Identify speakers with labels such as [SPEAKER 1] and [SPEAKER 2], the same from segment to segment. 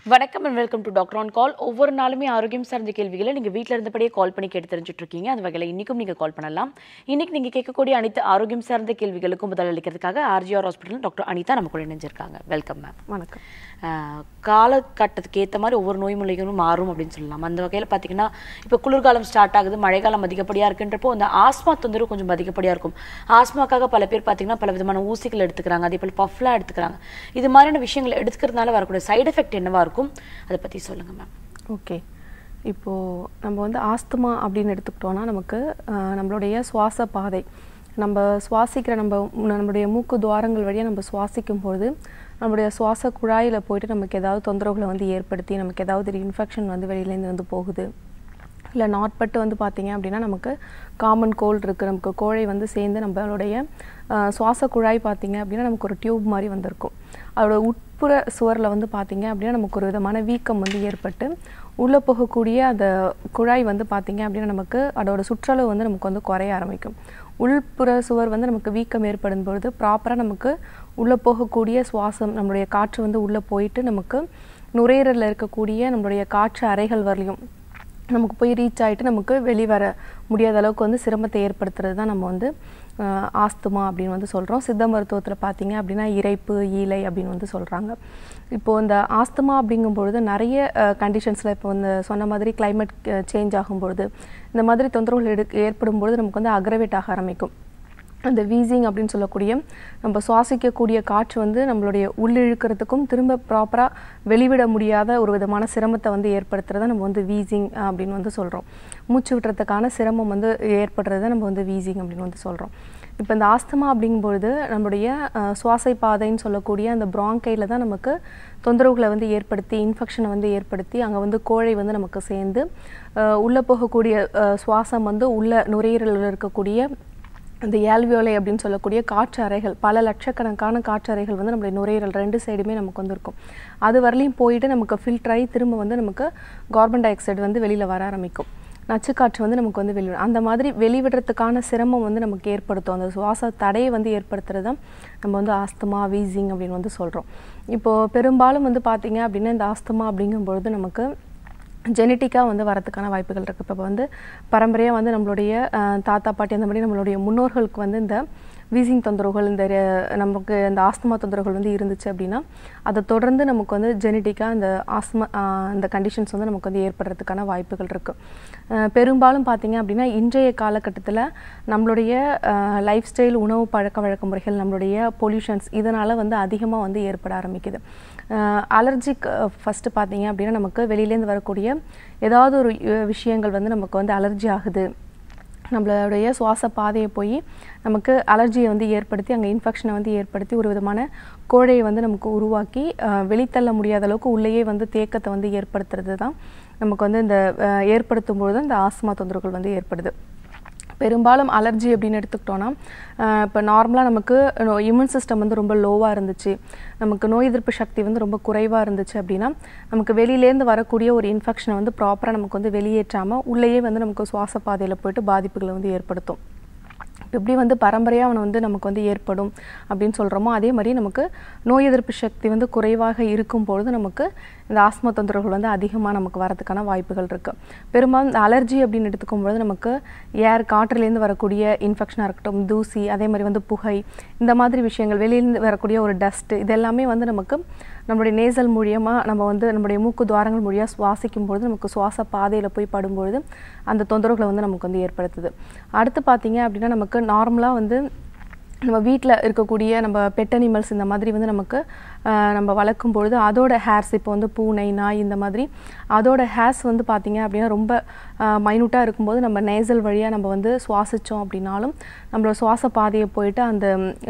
[SPEAKER 1] வணக்கம் and welcome to doctor on call ஒவ்வொரு நாளுமே ஆரோக்கியம் சார்ந்த கேள்விகளை நீங்கள் வீட்டில் இருந்தபடியே கால் பண்ணி கேட்டு தெரிஞ்சுட்டு இருக்கீங்க அந்த வகையில் இன்றைக்கும் நீங்கள் கால் பண்ணலாம் இன்னைக்கு நீங்கள் கேட்கக்கூடிய அனைத்து ஆரோக்கியம் சார்ந்த கேள்விகளுக்கும் பதில் அளிக்கிறதுக்காக ஆர்ஜிஆர் ஹாஸ்பிட்டல் டாக்டர் அனிதா நம்ம கூட இணைஞ்சிருக்காங்க வெல்கம் மேம்
[SPEAKER 2] வணக்கம்
[SPEAKER 1] ஆஹ் காலகட்டத்துக்கு ஏற்ற மாதிரி ஒவ்வொரு நோய் முறைகளும் மாறும் அப்படின்னு சொல்லலாம் அந்த வகையில் பார்த்தீங்கன்னா இப்போ குளிர்காலம் ஸ்டார்ட் ஆகுது மழைக்காலம் அதிகப்படியாக இருக்குன்றப்போ அந்த ஆஸ்மா தொந்தரவு கொஞ்சம் அதிகப்படியாக இருக்கும் ஆஸ்மாக்காக பல பேர் பார்த்தீங்கன்னா பல விதமான ஊசிகள் எடுத்துக்கிறாங்க அதே போல் பஃப்லாம் எடுத்துக்கிறாங்க இது மாதிரியான விஷயங்கள் எடுத்துக்கிறதுனால வரக்கூடிய சைடு எஃபெக்ட் என்னவா இருக்கும் அதை பற்றி சொல்லுங்க மேம்
[SPEAKER 2] ஓகே இப்போது நம்ம வந்து ஆஸ்துமா அப்படின்னு எடுத்துக்கிட்டோன்னா நமக்கு ஆஹ், நம்மளுடைய சுவாச பாதை நம்ம சுவாசிக்கிற நம்ம நம்மளுடைய மூக்கு துவாரங்கள் வழியாக நம்ம சுவாசிக்கும் பொழுது நம்மளுடைய சுவாச குழாயில் போயிட்டு நமக்கு ஏதாவது தொந்தரவுகளை வந்து ஏற்படுத்தி நமக்கு ஏதாவது ஒரு இன்ஃபெக்ஷன் வந்து வெளியிலேருந்து வந்து போகுது இல்லை நாட்பட்டு வந்து பார்த்தீங்க அப்படின்னா நமக்கு காமன் கோல்டு இருக்குது நமக்கு கோழை வந்து சேர்ந்து நம்மளுடைய ஆஹ், சுவாச குழாய் பார்த்தீங்க அப்படின்னா நமக்கு ஒரு டியூப் மாதிரி வந்திருக்கும் அதோட உட்புற சுவரில் வந்து பார்த்தீங்க அப்படின்னா நமக்கு ஒரு விதமான வீக்கம் வந்து ஏற்பட்டு உள்ளே போகக்கூடிய அந்த குழாய் வந்து பார்த்தீங்க அப்படின்னா நமக்கு அதோட சுற்றளவு வந்து நமக்கு வந்து குறைய ஆரம்பிக்கும் உள்புற சுவர் வந்து நமக்கு வீக்கம் ஏற்படும் பொழுது ப்ராப்பராக நமக்கு உள்ளே போகக்கூடிய சுவாசம் நம்மளுடைய காற்று வந்து உள்ளே போயிட்டு நமக்கு நுரையீரலில் இருக்கக்கூடிய நம்மளுடைய காற்று அறைகள் வரலையும் நமக்கு போய் ரீச் ஆகிட்டு நமக்கு வெளிவர முடியாத அளவுக்கு வந்து சிரமத்தை ஏற்படுத்துறது தான் நம்ம வந்து ஆஹ், ஆஸ்துமா அப்படின்னு வந்து சொல்கிறோம் சித்த மருத்துவத்தில் பார்த்தீங்க அப்படின்னா இரைப்பு ஈலை அப்படின்னு வந்து சொல்கிறாங்க இப்போது இந்த ஆஸ்துமா அப்படிங்கும் பொழுது நிறைய கண்டிஷன்ஸில் இப்போ இந்த சொன்ன மாதிரி climate சேஞ்ச் ஆகும்பொழுது இந்த மாதிரி தொந்தரவுகள் எடு ஏற்படும் பொழுது நமக்கு வந்து அக்ரவேட் ஆக ஆரம்பிக்கும் அந்த வீசிங் அப்படின்னு சொல்லக்கூடிய நம்ம சுவாசிக்கக்கூடிய காற்று வந்து நம்மளுடைய உள்ளிழுக்கிறதுக்கும் திரும்ப ப்ராப்பராக வெளிவிட முடியாத ஒரு விதமான சிரமத்தை வந்து ஏற்படுத்துறத நம்ம வந்து வீசிங் அப்படின்னு வந்து சொல்கிறோம் மூச்சு விடுறதுக்கான சிரமம் வந்து ஏற்படுறத நம்ம வந்து வீசிங் அப்படின்னு வந்து சொல்கிறோம் இப்போ இந்த ஆஸ்துமா அப்படிங்கும்பொழுது நம்மளுடைய அஹ், சுவாசை பாதைன்னு சொல்லக்கூடிய அந்த ப்ராங்கையில் தான் நமக்கு தொந்தரவுகளை வந்து ஏற்படுத்தி இன்ஃபெக்ஷனை வந்து ஏற்படுத்தி அங்கே வந்து கோழை வந்து நமக்கு சேர்ந்து அஹ், உள்ளே போகக்கூடிய அஹ், சுவாசம் வந்து உள்ள நுரையீரலில் இருக்கக்கூடிய இந்த ஏல்வியோலை அப்படின்னு சொல்லக்கூடிய காற்று அறைகள் பல லட்சக்கணக்கான காற்று அறைகள் வந்து நம்மளுடைய நுரையீரல் ரெண்டு சைடுமே நமக்கு வந்து இருக்கும் அது வரலையும் போயிட்டு நமக்கு ஃபில்டர் ஆகி திரும்ப வந்து நமக்கு கார்பன் டை ஆக்சைடு வந்து வெளியில் வர ஆரம்பிக்கும் நச்சுக்காற்று வந்து நமக்கு வந்து வெளிவிடும் அந்த மாதிரி வெளிவிடுறதுக்கான சிரமம் வந்து நமக்கு ஏற்படுத்தும் அந்த சுவாச தடையை வந்து ஏற்படுத்துறது தான் நம்ம வந்து ஆஸ்துமா வீசிங் அப்படின்னு வந்து சொல்கிறோம் இப்போது பெரும்பாலும் வந்து பார்த்தீங்க அப்படின்னா இந்த ஆஸ்துமா அப்படிங்கும்பொழுது நமக்கு ஜெனட்டிக்காக வந்து வரதுக்கான வாய்ப்புகள் இருக்குது இப்போ வந்து பரம்பரையாக வந்து நம்மளுடைய அஹ், தாத்தா பாட்டி அந்த மாதிரி நம்மளுடைய முன்னோர்களுக்கு வந்து இந்த வீசிங் தொந்தரவுகள் இந்த ரெ- நமக்கு இந்த ஆஸ்துமா தொந்தரவுகள் வந்து இருந்துச்சு அப்படின்னா அதை தொடர்ந்து நமக்கு வந்து ஜெனட்டிக்காக இந்த ஆஸ்மா அஹ், இந்த கண்டிஷன்ஸ் வந்து நமக்கு வந்து ஏற்படுறதுக்கான வாய்ப்புகள் இருக்குது பெரும்பாலும் பார்த்தீங்க அப்படின்னா இன்றைய காலகட்டத்தில் நம்மளுடைய லைஃப் ஸ்டைல் உணவு பழக்க வழக்க முறைகள் நம்மளுடைய பொல்யூஷன்ஸ் இதனால் வந்து அதிகமாக வந்து ஏற்பட ஆரம்பிக்குது அலர்ஜிக் ஃபஸ்ட்டு பார்த்தீங்க அப்படின்னா நமக்கு வெளியிலேருந்து வரக்கூடிய ஏதாவது ஒரு அஹ், விஷயங்கள் வந்து நமக்கு வந்து அலர்ஜி ஆகுது நம்மளுடைய சுவாச பாதையை போய் நமக்கு அலர்ஜியை வந்து ஏற்படுத்தி அங்கே இன்ஃபெக்ஷனை வந்து ஏற்படுத்தி ஒரு விதமான கோழையை வந்து நமக்கு உருவாக்கி அஹ், வெளித்தள்ள முடியாத அளவுக்கு உள்ளேயே வந்து தேக்கத்தை வந்து ஏற்படுத்துறது தான் நமக்கு வந்து இந்த அஹ், ஏற்படுத்தும் பொழுது இந்த ஆஸ்மா தொந்தரவுகள் வந்து ஏற்படுது பெரும்பாலும் அலர்ஜி அப்படின்னு எடுத்துக்கிட்டோன்னா இப்போ நார்மலாக நமக்கு இம்யூன் சிஸ்டம் வந்து ரொம்ப லோவாக இருந்துச்சு நமக்கு நோய் எதிர்ப்பு சக்தி வந்து ரொம்ப குறைவாக இருந்துச்சு அப்படின்னா நமக்கு வெளியிலேருந்து வரக்கூடிய ஒரு இன்ஃபெக்ஷனை வந்து ப்ராப்பராக நமக்கு வந்து வெளியேற்றாமல் உள்ளேயே வந்து நமக்கு சுவாச பாதையில் போயிட்டு பாதிப்புகளை வந்து ஏற்படுத்தும் எப்படி வந்து பரம்பரையாக அவனை வந்து நமக்கு வந்து ஏற்படும் அப்படின்னு சொல்கிறோமோ அதே மாதிரி நமக்கு நோய் எதிர்ப்பு சக்தி வந்து குறைவாக இருக்கும் பொழுது நமக்கு இந்த ஆஸ்மா தொந்தரவுகள் வந்து அதிகமாக நமக்கு வரதுக்கான வாய்ப்புகள் இருக்குது பெரும்பாலும் இந்த அலர்ஜி அப்படின்னு எடுத்துக்கும் பொழுது நமக்கு ஏர் காற்றுலேருந்து வரக்கூடிய இன்ஃபெக்ஷனாக இருக்கட்டும் தூசி அதே மாதிரி வந்து புகை இந்த மாதிரி விஷயங்கள் வெளியிலேருந்து வரக்கூடிய ஒரு டஸ்ட்டு இது எல்லாமே வந்து நமக்கு நம்மளுடைய நேசல் மூலியமாக நம்ம வந்து நம்மளுடைய மூக்கு துவாரங்கள் மூலியாக சுவாசிக்கும் பொழுது நமக்கு சுவாச பாதையில் போய் படும்பொழுது அந்த தொந்தரவுகளை வந்து நமக்கு வந்து ஏற்படுத்துது அடுத்து பார்த்தீங்க அப்படின்னா நமக்கு நார்மலாக வந்து நம்ம வீட்டில் இருக்கக்கூடிய நம்ம பெட் அனிமல்ஸ் இந்த மாதிரி வந்து நமக்கு ஆஹ், நம்ம வளர்க்கும் பொழுது அதோட ஹேர்ஸ் இப்போ வந்து பூனை நாய் இந்த மாதிரி அதோட ஹேர்ஸ் வந்து பார்த்திங்க அப்படின்னா ரொம்ப மைனூட்டாக இருக்கும்போது நம்ம நேசல் வழியாக நம்ம வந்து சுவாசித்தோம் அப்படின்னாலும் நம்மளோட சுவாச பாதையை போயிட்டு அந்த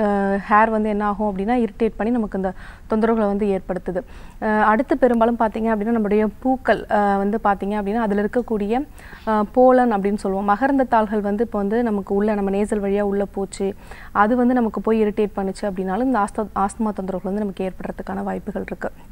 [SPEAKER 2] ஹேர் வந்து என்ன ஆகும் அப்படின்னா இரிட்டேட் பண்ணி நமக்கு இந்த தொந்தரவுகளை வந்து ஏற்படுத்துது ஆஹ், அடுத்து பெரும்பாலும் பார்த்திங்க அப்படின்னா நம்மளுடைய பூக்கள் ஆஹ், வந்து பார்த்திங்க அப்படின்னா அதில் இருக்கக்கூடிய ஆஹ், போலன் அப்படின்னு சொல்லுவோம் மகரந்த தாள்கள் வந்து இப்போ வந்து நமக்கு உள்ள நம்ம நேசல் வழியாக உள்ளே போச்சு அது வந்து நமக்கு போய் இரிட்டேட் பண்ணுச்சு அப்படின்னாலும் இந்த ஆஸ்த ஆஸ்துமா தொந்தரவுகள் வந்து நமக்கு ஏற்படுறதுக்கான வாய்ப்புகள் இருக்குது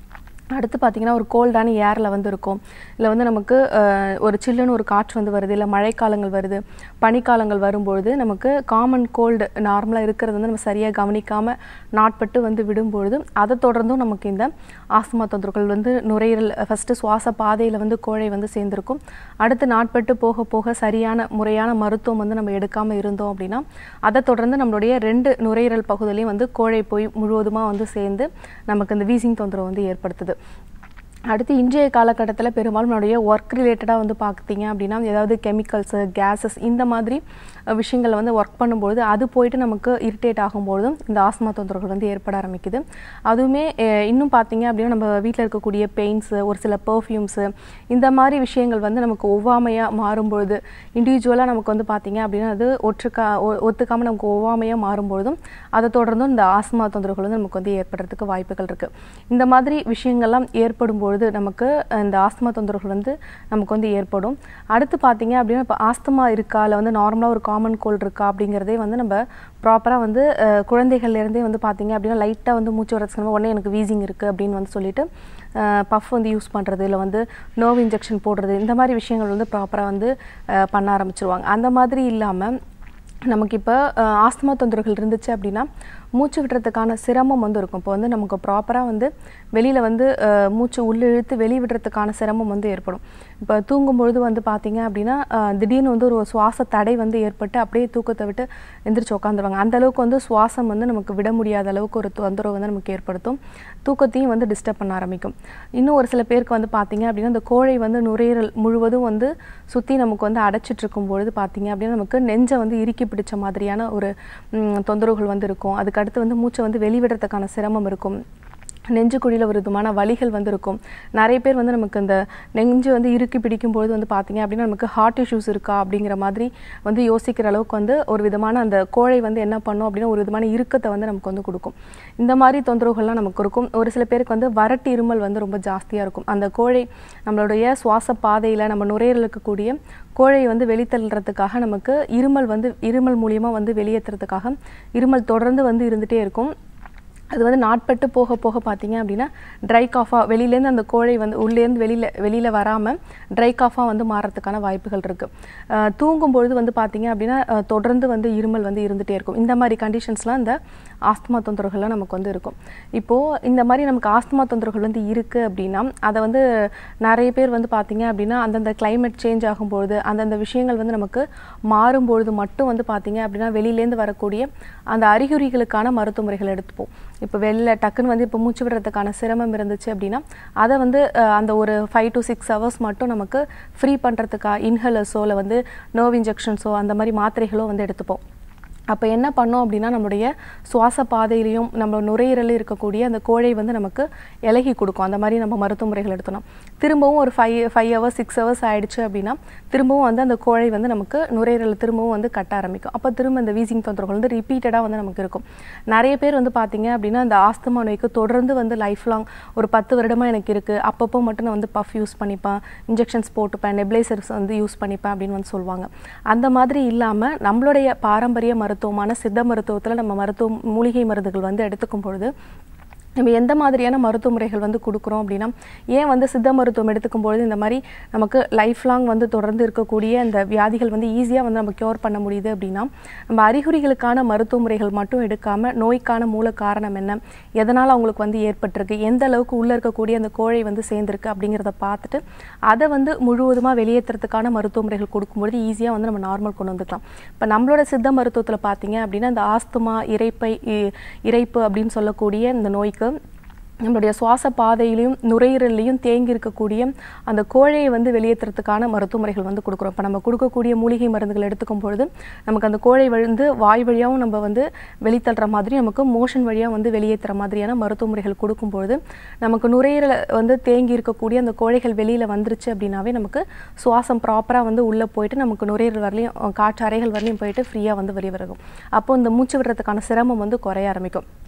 [SPEAKER 2] அடுத்து பார்த்தீங்கன்னா ஒரு கோல்டான ஏரில் வந்து இருக்கும் இல்லை வந்து நமக்கு அஹ், ஒரு சில்லுன்னு ஒரு காற்று வந்து வருது இல்லை மழைக்காலங்கள் வருது பனிக்காலங்கள் வரும்பொழுது நமக்கு காமன் கோல்டு நார்மலாக இருக்கிறது வந்து நம்ம சரியாக கவனிக்காமல் நாட்பட்டு வந்து விடும்பொழுது அதை தொடர்ந்தும் நமக்கு இந்த ஆஸ்துமா தொந்தரவுகள் வந்து நுரையீரல் ஃபஸ்ட்டு சுவாச பாதையில் வந்து கோழை வந்து சேர்ந்துருக்கும் அடுத்து நாட்பட்டு போக போக சரியான முறையான மருத்துவம் வந்து நம்ம எடுக்காமல் இருந்தோம் அப்படின்னா அதை தொடர்ந்து நம்மளுடைய ரெண்டு நுரையீரல் பகுதியிலையும் வந்து கோழை போய் முழுவதுமாக வந்து சேர்ந்து நமக்கு இந்த வீசிங் தொந்தரவு வந்து ஏற்படுத்துது அடுத்து இன்றைய காலகட்டத்தில் பெரும்பாலும் நம்மளுடைய ஒர்க் ரிலேட்டடாக வந்து பார்த்தீங்க அப்படின்னா ஏதாவது கெமிக்கல்ஸு கேஸஸ் இந்த மாதிரி அஹ், விஷயங்களை வந்து ஒர்க் பண்ணும்பொழுது அது போயிட்டு நமக்கு இரிட்டேட் ஆகும்பொழுதும் இந்த ஆஸ்மா தொந்தரவுகள் வந்து ஏற்பட ஆரம்பிக்குது அதுவுமே அஹ், இன்னும் பார்த்தீங்க அப்படின்னா நம்ம வீட்டில் இருக்கக்கூடிய பெயிண்ட்ஸு ஒரு சில பெர்ஃப்யூம்ஸு இந்த மாதிரி விஷயங்கள் வந்து நமக்கு ஒவ்வாமையாக மாறும்பொழுது இண்டிவிஜுவலாக நமக்கு வந்து பார்த்தீங்க அப்படின்னா அது ஒற்றுக்கா ஒ- ஒத்துக்காம நமக்கு ஒவ்வாமையாக மாறும்பொழுதும் அதை தொடர்ந்தும் இந்த ஆஸ்மா தொந்தரவுகள் வந்து நமக்கு வந்து ஏற்படுறதுக்கு வாய்ப்புகள் இருக்குது இந்த மாதிரி விஷயங்கள்லாம் ஏற்படும் பொழுது நமக்கு இந்த ஆஸ்துமா தொந்தரவுகள் வந்து நமக்கு வந்து ஏற்படும் அடுத்து பார்த்தீங்க அப்படின்னா இப்போ ஆஸ்துமா இருக்கா இல்லை வந்து நார்மலாக ஒரு காமன் கோல்டு இருக்கா அப்படிங்கிறதே வந்து நம்ம ப்ராப்பராக வந்து அஹ், குழந்தைகள்லேருந்தே வந்து பார்த்தீங்க அப்படின்னா லைட்டாக வந்து மூச்சு வரதுக்கு உடனே எனக்கு வீசிங் இருக்குது அப்படின்னு வந்து சொல்லிட்டு பஃப் வந்து யூஸ் பண்ணுறது இல்லை வந்து நர்வ் இன்ஜெக்ஷன் போடுறது இந்த மாதிரி விஷயங்கள் வந்து ப்ராப்பராக வந்து அஹ், பண்ண ஆரம்பிச்சிருவாங்க அந்த மாதிரி இல்லாமல் நமக்கு இப்போ ஆஸ்துமா தொந்தரவுகள் இருந்துச்சு அப்படின்னா மூச்சு விடுறதுக்கான சிரமம் வந்து இருக்கும் இப்போ வந்து நமக்கு ப்ராப்பராக வந்து வெளியில் வந்து அஹ், மூச்சு உள்ளே இழுத்து வெளியே விடுறதுக்கான சிரமம் வந்து ஏற்படும் இப்போ தூங்கும் பொழுது வந்து பார்த்தீங்க அப்படின்னா அஹ், திடீர்னு வந்து ஒரு சுவாச தடை வந்து ஏற்பட்டு அப்படியே தூக்கத்தை விட்டு எந்திரிச்சு உட்காந்துருவாங்க அந்த அளவுக்கு வந்து சுவாசம் வந்து நமக்கு விட முடியாத அளவுக்கு ஒரு தொந்தரவு வந்து நமக்கு ஏற்படுத்தும் தூக்கத்தையும் வந்து டிஸ்டர்ப் பண்ண ஆரம்பிக்கும் இன்னும் ஒரு சில பேருக்கு வந்து பார்த்தீங்க அப்படின்னா இந்த கோழை வந்து நுரையீரல் முழுவதும் வந்து சுற்றி நமக்கு வந்து அடைச்சிட்டு இருக்கும் பொழுது பார்த்தீங்க அப்படின்னா நமக்கு நெஞ்சை வந்து இறுக்கி பிடிச்ச மாதிரியான ஒரு ம், தொந்தரவுகள் வந்து இருக்கும் அதுக்கு அடுத்து வந்து மூச்சை வந்து வெளிவிடுறதுக்கான சிரமம் இருக்கும் நெஞ்சுக்குழியில் ஒரு விதமான வலிகள் வந்து இருக்கும் நிறைய பேர் வந்து நமக்கு இந்த நெஞ்சு வந்து இறுக்கி பிடிக்கும்பொழுது வந்து பார்த்தீங்க அப்படின்னா நமக்கு ஹார்ட் இஷ்யூஸ் இருக்கா அப்படிங்கிற மாதிரி வந்து யோசிக்கிற அளவுக்கு வந்து ஒரு விதமான அந்த கோழை வந்து என்ன பண்ணும் அப்படின்னா ஒரு விதமான இறுக்கத்தை வந்து நமக்கு வந்து கொடுக்கும் இந்த மாதிரி தொந்தரவுகள்லாம் நமக்கு இருக்கும் ஒரு சில பேருக்கு வந்து வறட்டு இருமல் வந்து ரொம்ப ஜாஸ்தியாக இருக்கும் அந்த கோழை நம்மளுடைய சுவாச பாதையில் நம்ம நுரையீரல் இருக்கக்கூடிய கோழையை வந்து வெளித்தள்ளுறதுக்காக நமக்கு இருமல் வந்து இருமல் மூலியமாக வந்து வெளியேற்றுறதுக்காக இருமல் தொடர்ந்து வந்து இருந்துகிட்டே இருக்கும் அது வந்து நாட்பட்டு போக போக பார்த்தீங்க அப்படின்னா ட்ரை காஃபாக வெளியிலேருந்து அந்த கோழை வந்து உள்ளேருந்து வெளியில் வெளியில் வராமல் ட்ரை காஃபாக வந்து மாறத்துக்கான வாய்ப்புகள் இருக்குது தூங்கும்பொழுது வந்து பார்த்தீங்க அப்படின்னா அஹ், தொடர்ந்து வந்து இருமல் வந்து இருந்துகிட்டே இருக்கும் இந்த மாதிரி கண்டிஷன்ஸ்லாம் இந்த ஆஸ்துமா தொந்தரவுகள்லாம் நமக்கு வந்து இருக்கும் இப்போது இந்த மாதிரி நமக்கு ஆஸ்துமா தொந்தரவுகள் வந்து இருக்குது அப்படின்னா அதை வந்து நிறைய பேர் வந்து பார்த்தீங்க அப்படின்னா அந்தந்த climate சேஞ்ச் ஆகும்பொழுது அந்தந்த விஷயங்கள் வந்து நமக்கு மாறும்பொழுது மட்டும் வந்து பார்த்தீங்க அப்படின்னா வெளியிலேருந்து வரக்கூடிய அந்த அறிகுறிகளுக்கான மருத்துவ முறைகள் எடுத்துப்போம் இப்போ வெளில டக்குன்னு வந்து இப்போ மூச்சு விடுறதுக்கான சிரமம் இருந்துச்சு அப்படின்னா அதை வந்து அஹ், அந்த ஒரு ஃபைவ் டு சிக்ஸ் ஹவர்ஸ் மட்டும் நமக்கு ஃப்ரீ பண்ணுறதுக்கா இன்ஹலர்ஸோ இல்லை வந்து நர்வ் இன்ஜெக்ஷன்ஸோ அந்த மாதிரி மாத்திரைகளோ வந்து எடுத்துப்போம் அப்போ என்ன பண்ணோம் அப்படின்னா நம்மளுடைய சுவாச பாதையிலையும் நம்ம நுரையீரலில் இருக்கக்கூடிய அந்த கோழை வந்து நமக்கு இலகி கொடுக்கும் அந்த மாதிரி நம்ம மருத்துவ முறைகள் எடுத்தோம்னா திரும்பவும் ஒரு five five hours six hours ஆயிடுச்சு அப்படின்னா திரும்பவும் வந்து அந்த கோழை வந்து நமக்கு நுரையீரல் திரும்பவும் வந்து கட்ட ஆரம்பிக்கும் அப்போ திரும்ப இந்த வீசிங் தொந்தரவுகள் வந்து ரிப்பீட்டடாக வந்து நமக்கு இருக்கும் நிறைய பேர் வந்து பார்த்தீங்க அப்படின்னா இந்த ஆஸ்துமா நோய்க்கு தொடர்ந்து வந்து லைஃப் லாங் ஒரு பத்து வருடமாக எனக்கு இருக்குது அப்பப்போ மட்டும் நான் வந்து பஃப் யூஸ் பண்ணிப்பேன் இன்ஜெக்ஷன்ஸ் போட்டுப்பேன் நெப்ளைசர்ஸ் வந்து யூஸ் பண்ணிப்பேன் அப்படின்னு வந்து சொல்லுவாங்க அந்த மாதிரி இல்லாமல் நம்மளுடைய பாரம்பரிய மருத்துவமான சித்த மருத்துவத்தில் நம்ம மருத்துவ மூலிகை மருந்துகள் வந்து எடுத்துக்கும் பொழுது நம்ம எந்த மாதிரியான மருத்துவ முறைகள் வந்து கொடுக்குறோம் அப்படின்னா ஏன் வந்து சித்த மருத்துவம் எடுத்துக்கும் பொழுது இந்த மாதிரி நமக்கு லைஃப் லாங் வந்து தொடர்ந்து இருக்கக்கூடிய அந்த வியாதிகள் வந்து ஈஸியாக வந்து நம்ம க்யூர் பண்ண முடியுது அப்படின்னா நம்ம அறிகுறிகளுக்கான மருத்துவ முறைகள் மட்டும் எடுக்காம நோய்க்கான மூல காரணம் என்ன எதனால் அவங்களுக்கு வந்து ஏற்பட்டிருக்கு எந்த அளவுக்கு உள்ளே இருக்கக்கூடிய அந்த கோழை வந்து சேர்ந்துருக்கு அப்படிங்கிறத பார்த்துட்டு அதை வந்து முழுவதுமாக வெளியேற்றுறதுக்கான மருத்துவ முறைகள் கொடுக்கும்பொழுது ஈஸியாக வந்து நம்ம நார்மல் கொண்டு வந்துக்கலாம் இப்போ நம்மளோட சித்த மருத்துவத்தில் பார்த்தீங்க அப்படின்னா இந்த ஆஸ்துமா இரைப்பை இ- இரைப்பு அப்படின்னு சொல்லக்கூடிய இந்த நோய்க்கு நம்மளுடைய சுவாச பாதையிலையும் நுரையீரல்லையும் தேங்கி இருக்கக்கூடிய அந்த கோழையை வந்து வெளியேற்றுறதுக்கான மருத்துவ முறைகள் வந்து கொடுக்குறோம் இப்போ நம்ம கொடுக்கக்கூடிய மூலிகை மருந்துகள் எடுத்துக்கும் பொழுது நமக்கு அந்த கோழை வந்து வாய் வழியாகவும் நம்ம வந்து வெளித்தள்ளுற மாதிரி நமக்கு மோஷன் வழியாக வந்து வெளியேற்றுற மாதிரியான மருத்துவ முறைகள் கொடுக்கும்பொழுது நமக்கு நுரையீரல வந்து தேங்கி இருக்கக்கூடிய அந்த கோழைகள் வெளியில் வந்துருச்சு அப்படின்னாவே நமக்கு சுவாசம் ப்ராப்பராக வந்து உள்ளே போயிட்டு நமக்கு நுரையீரல் வரலையும் அஹ், காற்று அறைகள் வரலையும் போயிட்டு ஃப்ரீயாக வந்து வெளியே வரும் அப்போ இந்த மூச்சு விடுறதுக்கான சிரமம் வந்து குறைய ஆரம்பிக்கும்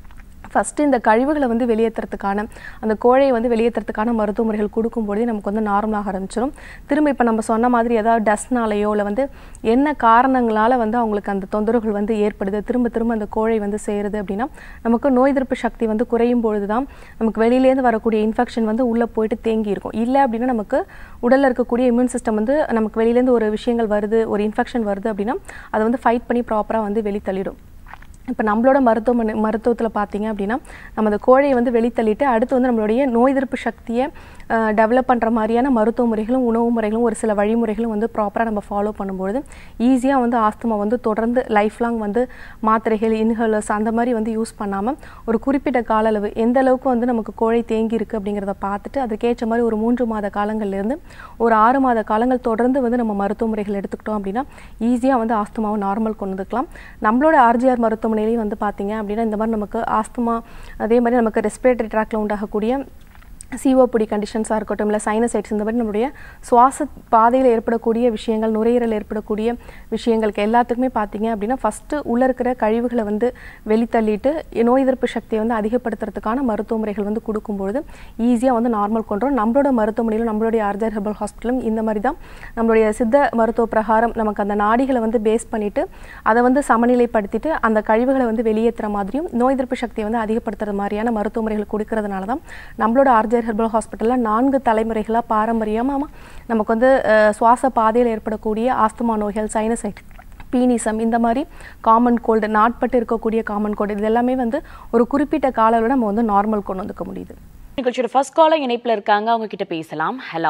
[SPEAKER 2] ஃபஸ்ட்டு இந்த கழிவுகளை வந்து வெளியேற்றுறதுக்கான அந்த கோழையை வந்து வெளியேற்றுறதுக்கான மருத்துவ முறைகள் கொடுக்கும்பொழுதே நமக்கு வந்து நார்மலாக ஆரம்பிச்சிடும் திரும்ப இப்போ நம்ம சொன்ன மாதிரி ஏதாவது டஸ்ட்னாலேயோ இல்லை வந்து என்ன காரணங்களால் வந்து அவங்களுக்கு அந்த தொந்தரவுகள் வந்து ஏற்படுது திரும்ப திரும்ப அந்த கோழை வந்து சேருது அப்படின்னா நமக்கு நோய் எதிர்ப்பு சக்தி வந்து குறையும் பொழுது தான் நமக்கு வெளியிலேருந்து வரக்கூடிய இன்ஃபெக்ஷன் வந்து உள்ளே போயிட்டு தேங்கி இருக்கும் இல்லை அப்படின்னா நமக்கு உடலில் இருக்கக்கூடிய இம்யூன் சிஸ்டம் வந்து நமக்கு வெளியிலேருந்து ஒரு விஷயங்கள் வருது ஒரு இன்ஃபெக்ஷன் வருது அப்படின்னா அதை வந்து ஃபைட் பண்ணி ப்ராப்பராக வந்து வெளித்தள்ளிடும் இப்போ நம்மளோட மருத்துவமனை மருத்துவத்தில் பார்த்தீங்க அப்படின்னா நம்ம அந்த கோழையை வந்து வெளித்தள்ளிட்டு அடுத்து வந்து நம்மளுடைய நோய் எதிர்ப்பு சக்தியை டெவலப் பண்ணுற மாதிரியான மருத்துவ முறைகளும் உணவு முறைகளும் ஒரு சில வழிமுறைகளும் வந்து ப்ராப்பராக நம்ம ஃபாலோ பண்ணும்பொழுது ஈஸியாக வந்து ஆஸ்துமா வந்து தொடர்ந்து லைஃப் லாங் வந்து மாத்திரைகள் இன்ஹலர்ஸ் அந்த மாதிரி வந்து யூஸ் பண்ணாமல் ஒரு குறிப்பிட்ட கால அளவு எந்த அளவுக்கு வந்து நமக்கு கோழை தேங்கி இருக்குது அப்படிங்கிறத பார்த்துட்டு அதுக்கேற்ற மாதிரி ஒரு மூன்று மாத காலங்கள்லேருந்து ஒரு ஆறு மாத காலங்கள் தொடர்ந்து வந்து நம்ம மருத்துவ முறைகள் எடுத்துக்கிட்டோம் அப்படின்னா ஈஸியாக வந்து ஆஸ்துமாவை நார்மல் கொண்டு வந்துக்கலாம் நம்மளோட ஆர்ஜிஆர் மருத்துவமனையிலையும் வந்து பார்த்தீங்க அப்படின்னா இந்த மாதிரி நமக்கு ஆஸ்துமா அதே மாதிரி நமக்கு ரெஸ்பிரேட்டரி ட்ராக்ல உண்டாகக்கூடிய சிஓபிடி கண்டிஷன்ஸாக இருக்கட்டும் இல்லை சைனசைட்ஸ் இந்த மாதிரி நம்மளுடைய சுவாச பாதையில் ஏற்படக்கூடிய விஷயங்கள் நுரையீரல் ஏற்படக்கூடிய விஷயங்களுக்கு எல்லாத்துக்குமே பார்த்தீங்க அப்படின்னா ஃபஸ்ட்டு உள்ளே இருக்கிற கழிவுகளை வந்து வெளித்தள்ளிட்டு நோய் எதிர்ப்பு சக்தியை வந்து அதிகப்படுத்துறதுக்கான மருத்துவ முறைகள் வந்து கொடுக்கும்பொழுது ஈஸியாக வந்து நார்மல் கொண்டோம் நம்மளோட மருத்துவமனையிலும் நம்மளுடைய ஆர்ஜர் ஹெர்பல் ஹாஸ்பிட்டலும் இந்த மாதிரி தான் நம்மளுடைய சித்த மருத்துவ பிரகாரம் நமக்கு அந்த நாடிகளை வந்து பேஸ் பண்ணிவிட்டு அதை வந்து சமநிலைப்படுத்திட்டு அந்த கழிவுகளை வந்து வெளியேற்றுற மாதிரியும் நோய் எதிர்ப்பு சக்தியை வந்து அதிகப்படுத்துற மாதிரியான மருத்துவ முறைகள் கொடுக்கறதுனால தான் நம்மளோட ஆர்ஜர் ஹெர்பல் ஹாஸ்பிட்டலில் நான்கு தலைமுறைகளாக பாரம்பரியமாக நமக்கு வந்து அஹ், சுவாச பாதையில் ஏற்படக்கூடிய ஆஸ்துமா நோய்கள் சைனசைட் பீனிசம் இந்த மாதிரி காமன் கோல்டு நாட்பட்டு இருக்கக்கூடிய காமன் கோல்டு இது எல்லாமே வந்து ஒரு குறிப்பிட்ட கால அளவுல நம்ம வந்து நார்மல் கொண்டு வந்துக்க முடியுது
[SPEAKER 1] நிகழ்ச்சியோட ஃபர்ஸ்ட் காலர் இணைப்புல இருக்காங்க அவங்க கிட்ட பேசலாம் ஹலோ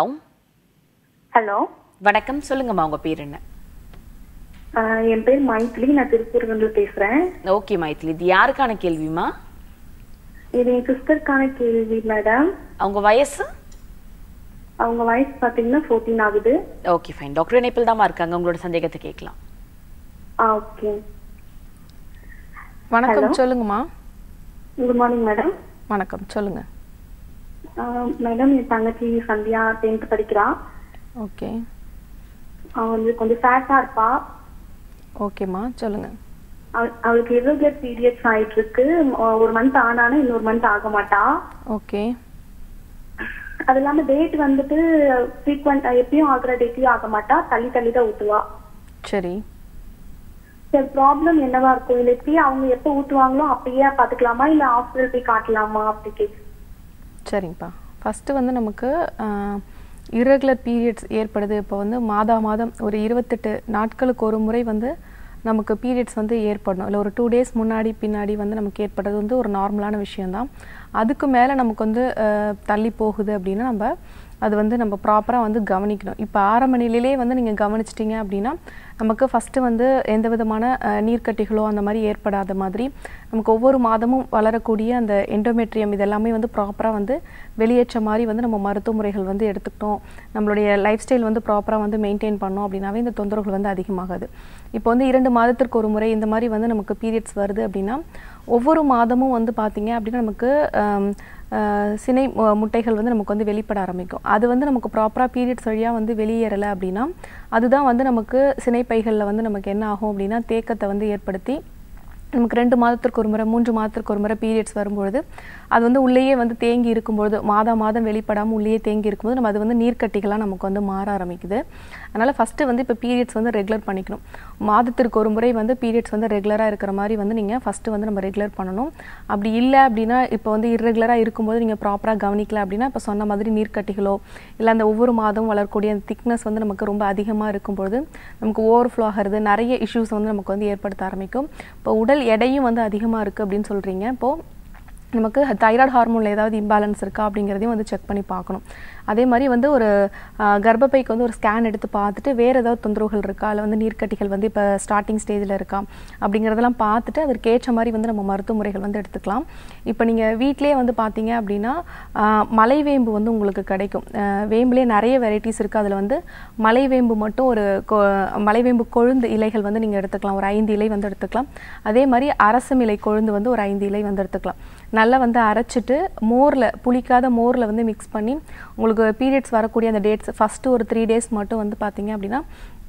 [SPEAKER 3] ஹலோ
[SPEAKER 1] வணக்கம் சொல்லுங்கம்மா உங்க பேர் என்ன
[SPEAKER 3] ஆஹ் என் பேர் மைத்லி நான் திருப்பூர்ல இருந்து பேசுறேன்
[SPEAKER 1] ஓகே மைத்திலி இது யாருக்கான கேள்விமா
[SPEAKER 3] இது என் சிஸ்டருக்கான கேள்வி மேடம்
[SPEAKER 1] அவங்க வயசு
[SPEAKER 3] அவங்க வயசு பாத்தீங்கன்னா ஃபோர்டீன் ஆகுது
[SPEAKER 1] ஓகே ஃபைன் டாக்டர் இணைப்பில் தாம்மா இருக்காங்க உங்களோட சந்தேகத்தை கேட்கலாம்
[SPEAKER 3] ஓகே
[SPEAKER 2] வணக்கம் சொல்லுங்கம்மா
[SPEAKER 3] குட் மார்னிங் மேடம்
[SPEAKER 2] வணக்கம் சொல்லுங்க
[SPEAKER 3] மேடம் என் தங்கச்சி சந்தியா டென்த் படிக்கிறா
[SPEAKER 2] ஓகே
[SPEAKER 3] அவ வந்து கொஞ்சம் ஃபேட்டா இருப்பா
[SPEAKER 2] ஓகேம்மா சொல்லுங்க
[SPEAKER 3] அவ- அவளுக்கு irregular பீரியட்ஸ் ஆயிட்டு இருக்கு அஹ் ஒரு மந்த் ஆனானா இன்னொரு மந்த் ஆக மாட்டா
[SPEAKER 2] ஓகே
[SPEAKER 3] அது இல்லாம டேட் வந்துட்டு ஃப்ரீக்வெண்ட் எப்பயும் ஆகுற டேட்லயும் ஆக மாட்டா தள்ளி தள்ளி தான் ஊத்துவா
[SPEAKER 2] சரி
[SPEAKER 3] சரி ப்ராப்ளம் என்னவா இருக்கும் இல்ல இப்பயே அவங்க எப்ப ஊத்துவாங்களோ அப்பயே பாத்துக்கலாமா இல்ல ஹாஸ்பிட்டல் போய் காட்டலாமா அப்படி கேக்கு
[SPEAKER 2] சரிங்கப்பா ஃபஸ்ட்டு வந்து நமக்கு irregular பீரியட்ஸ் ஏற்படுது இப்போ வந்து மாதா மாதம் ஒரு இருபத்தெட்டு நாட்களுக்கு ஒரு முறை வந்து நமக்கு பீரியட்ஸ் வந்து ஏற்படணும் இல்லை ஒரு டூ டேஸ் முன்னாடி பின்னாடி வந்து நமக்கு ஏற்படுறது வந்து ஒரு நார்மலான விஷயம்தான் அதுக்கு மேலே நமக்கு வந்து அஹ், தள்ளி போகுது அப்படின்னா நம்ம அது வந்து நம்ம ப்ராப்பராக வந்து கவனிக்கணும் இப்போ ஆரம்ப நிலையிலே வந்து நீங்கள் கவனிச்சிட்டிங்க அப்படின்னா நமக்கு ஃபஸ்ட்டு வந்து எந்த விதமான அஹ், நீர்க்கட்டிகளோ அந்த மாதிரி ஏற்படாத மாதிரி நமக்கு ஒவ்வொரு மாதமும் வளரக்கூடிய அந்த எண்டோமெட்ரியம் இதெல்லாமே வந்து ப்ராப்பராக வந்து வெளியேற்ற மாதிரி வந்து நம்ம மருத்துவ முறைகள் வந்து எடுத்துக்கிட்டோம் நம்மளுடைய லைஃப் ஸ்டைல் வந்து ப்ராப்பராக வந்து மெயின்டைன் பண்ணோம் அப்படின்னாவே இந்த தொந்தரவுகள் வந்து அதிகமாகாது இப்போ வந்து இரண்டு மாதத்திற்கு ஒரு முறை இந்த மாதிரி வந்து நமக்கு பீரியட்ஸ் வருது அப்படின்னா ஒவ்வொரு மாதமும் வந்து பார்த்தீங்க அப்படின்னா நமக்கு ஆம், ஆஹ், சினை மு- முட்டைகள் வந்து நமக்கு வந்து வெளிப்பட ஆரம்பிக்கும் அது வந்து நமக்கு ப்ராப்பராக பீரியட்ஸ் வழியாக வந்து வெளியேறலை அப்படின்னா அதுதான் வந்து நமக்கு சினைப்பைகளில் வந்து நமக்கு என்ன ஆகும் அப்படின்னா தேக்கத்தை வந்து ஏற்படுத்தி நமக்கு ரெண்டு மாதத்திற்கு ஒரு முறை மூன்று மாதத்திற்கு ஒரு முறை பீரியட்ஸ் வரும்பொழுது அது வந்து உள்ளேயே வந்து தேங்கி இருக்கும்பொழுது மாதா மாதம் வெளிப்படாமல் உள்ளேயே தேங்கி இருக்கும்போது நம்ம அது வந்து நீர்க்கட்டிகளாக நமக்கு வந்து மாற ஆரம்பிக்குது அதனால் ஃபஸ்ட்டு வந்து இப்போ பீரியட்ஸ் வந்து ரெகுலர் பண்ணிக்கணும் மாதத்திற்கு ஒரு முறை வந்து பீரியட்ஸ் வந்து ரெகுலராக இருக்கிற மாதிரி வந்து நீங்கள் ஃபஸ்ட்டு வந்து நம்ம ரெகுலர் பண்ணணும் அப்படி இல்லை அப்படின்னா இப்போ வந்து இர்ரெகுலராக இருக்கும்போது நீங்கள் ப்ராப்பராக கவனிக்கல அப்படின்னா இப்போ சொன்ன மாதிரி நீர்க்கட்டிகளோ இல்லை அந்த ஒவ்வொரு மாதமும் வளரக்கூடிய அந்த திக்னஸ் வந்து நமக்கு ரொம்ப அதிகமாக இருக்கும்பொழுது நமக்கு ஓவர்ஃப்ளோ ஆகிறது நிறைய இஷ்யூஸ் வந்து நமக்கு வந்து ஏற்படுத்த ஆரம்பிக்கும் இப்போ உடல் எடையும் வந்து அதிகமாக இருக்குது அப்படின்னு சொல்கிறீங்க இப்போது நமக்கு தைராய்டு ஹார்மோனில் ஏதாவது இம்பேலன்ஸ் இருக்கா அப்படிங்கிறதையும் வந்து செக் பண்ணி பார்க்கணும் அதே மாதிரி வந்து ஒரு ஆஹ், கர்ப்பப்பைக்கு வந்து ஒரு ஸ்கேன் எடுத்து பார்த்துட்டு வேறு ஏதாவது தொந்தரவுகள் இருக்கா இல்லை வந்து நீர்க்கட்டிகள் வந்து இப்போ ஸ்டார்டிங் ஸ்டேஜில் இருக்கா அப்படிங்கிறதெல்லாம் பார்த்துட்டு அதற்கு ஏற்ற மாதிரி வந்து நம்ம மருத்துவ முறைகள் வந்து எடுத்துக்கலாம் இப்போ நீங்கள் வீட்டிலேயே வந்து பார்த்தீங்க அப்படின்னா ஆஹ், மலைவேம்பு வந்து உங்களுக்கு கிடைக்கும் ஆஹ், வேம்புலேயே நிறைய வெரைட்டிஸ் இருக்குது அதில் வந்து மலைவேம்பு மட்டும் ஒரு கொ- மலைவேம்பு கொழுந்து இலைகள் வந்து நீங்கள் எடுத்துக்கலாம் ஒரு ஐந்து இலை வந்து எடுத்துக்கலாம் அதே மாதிரி அரசம் இலை கொழுந்து வந்து ஒரு ஐந்து இலை வந்து எடுத்துக்கலாம் நல்லா வந்து அரைச்சிட்டு மோரில் புளிக்காத மோரில் வந்து மிக்ஸ் பண்ணி உங்களுக்கு பீரியட்ஸ் வரக்கூடிய அந்த டேட்ஸ் ஃபஸ்ட்டு ஒரு த்ரீ டேஸ் மட்டும் வந்து பார்த்தீங்க அப்படின்னா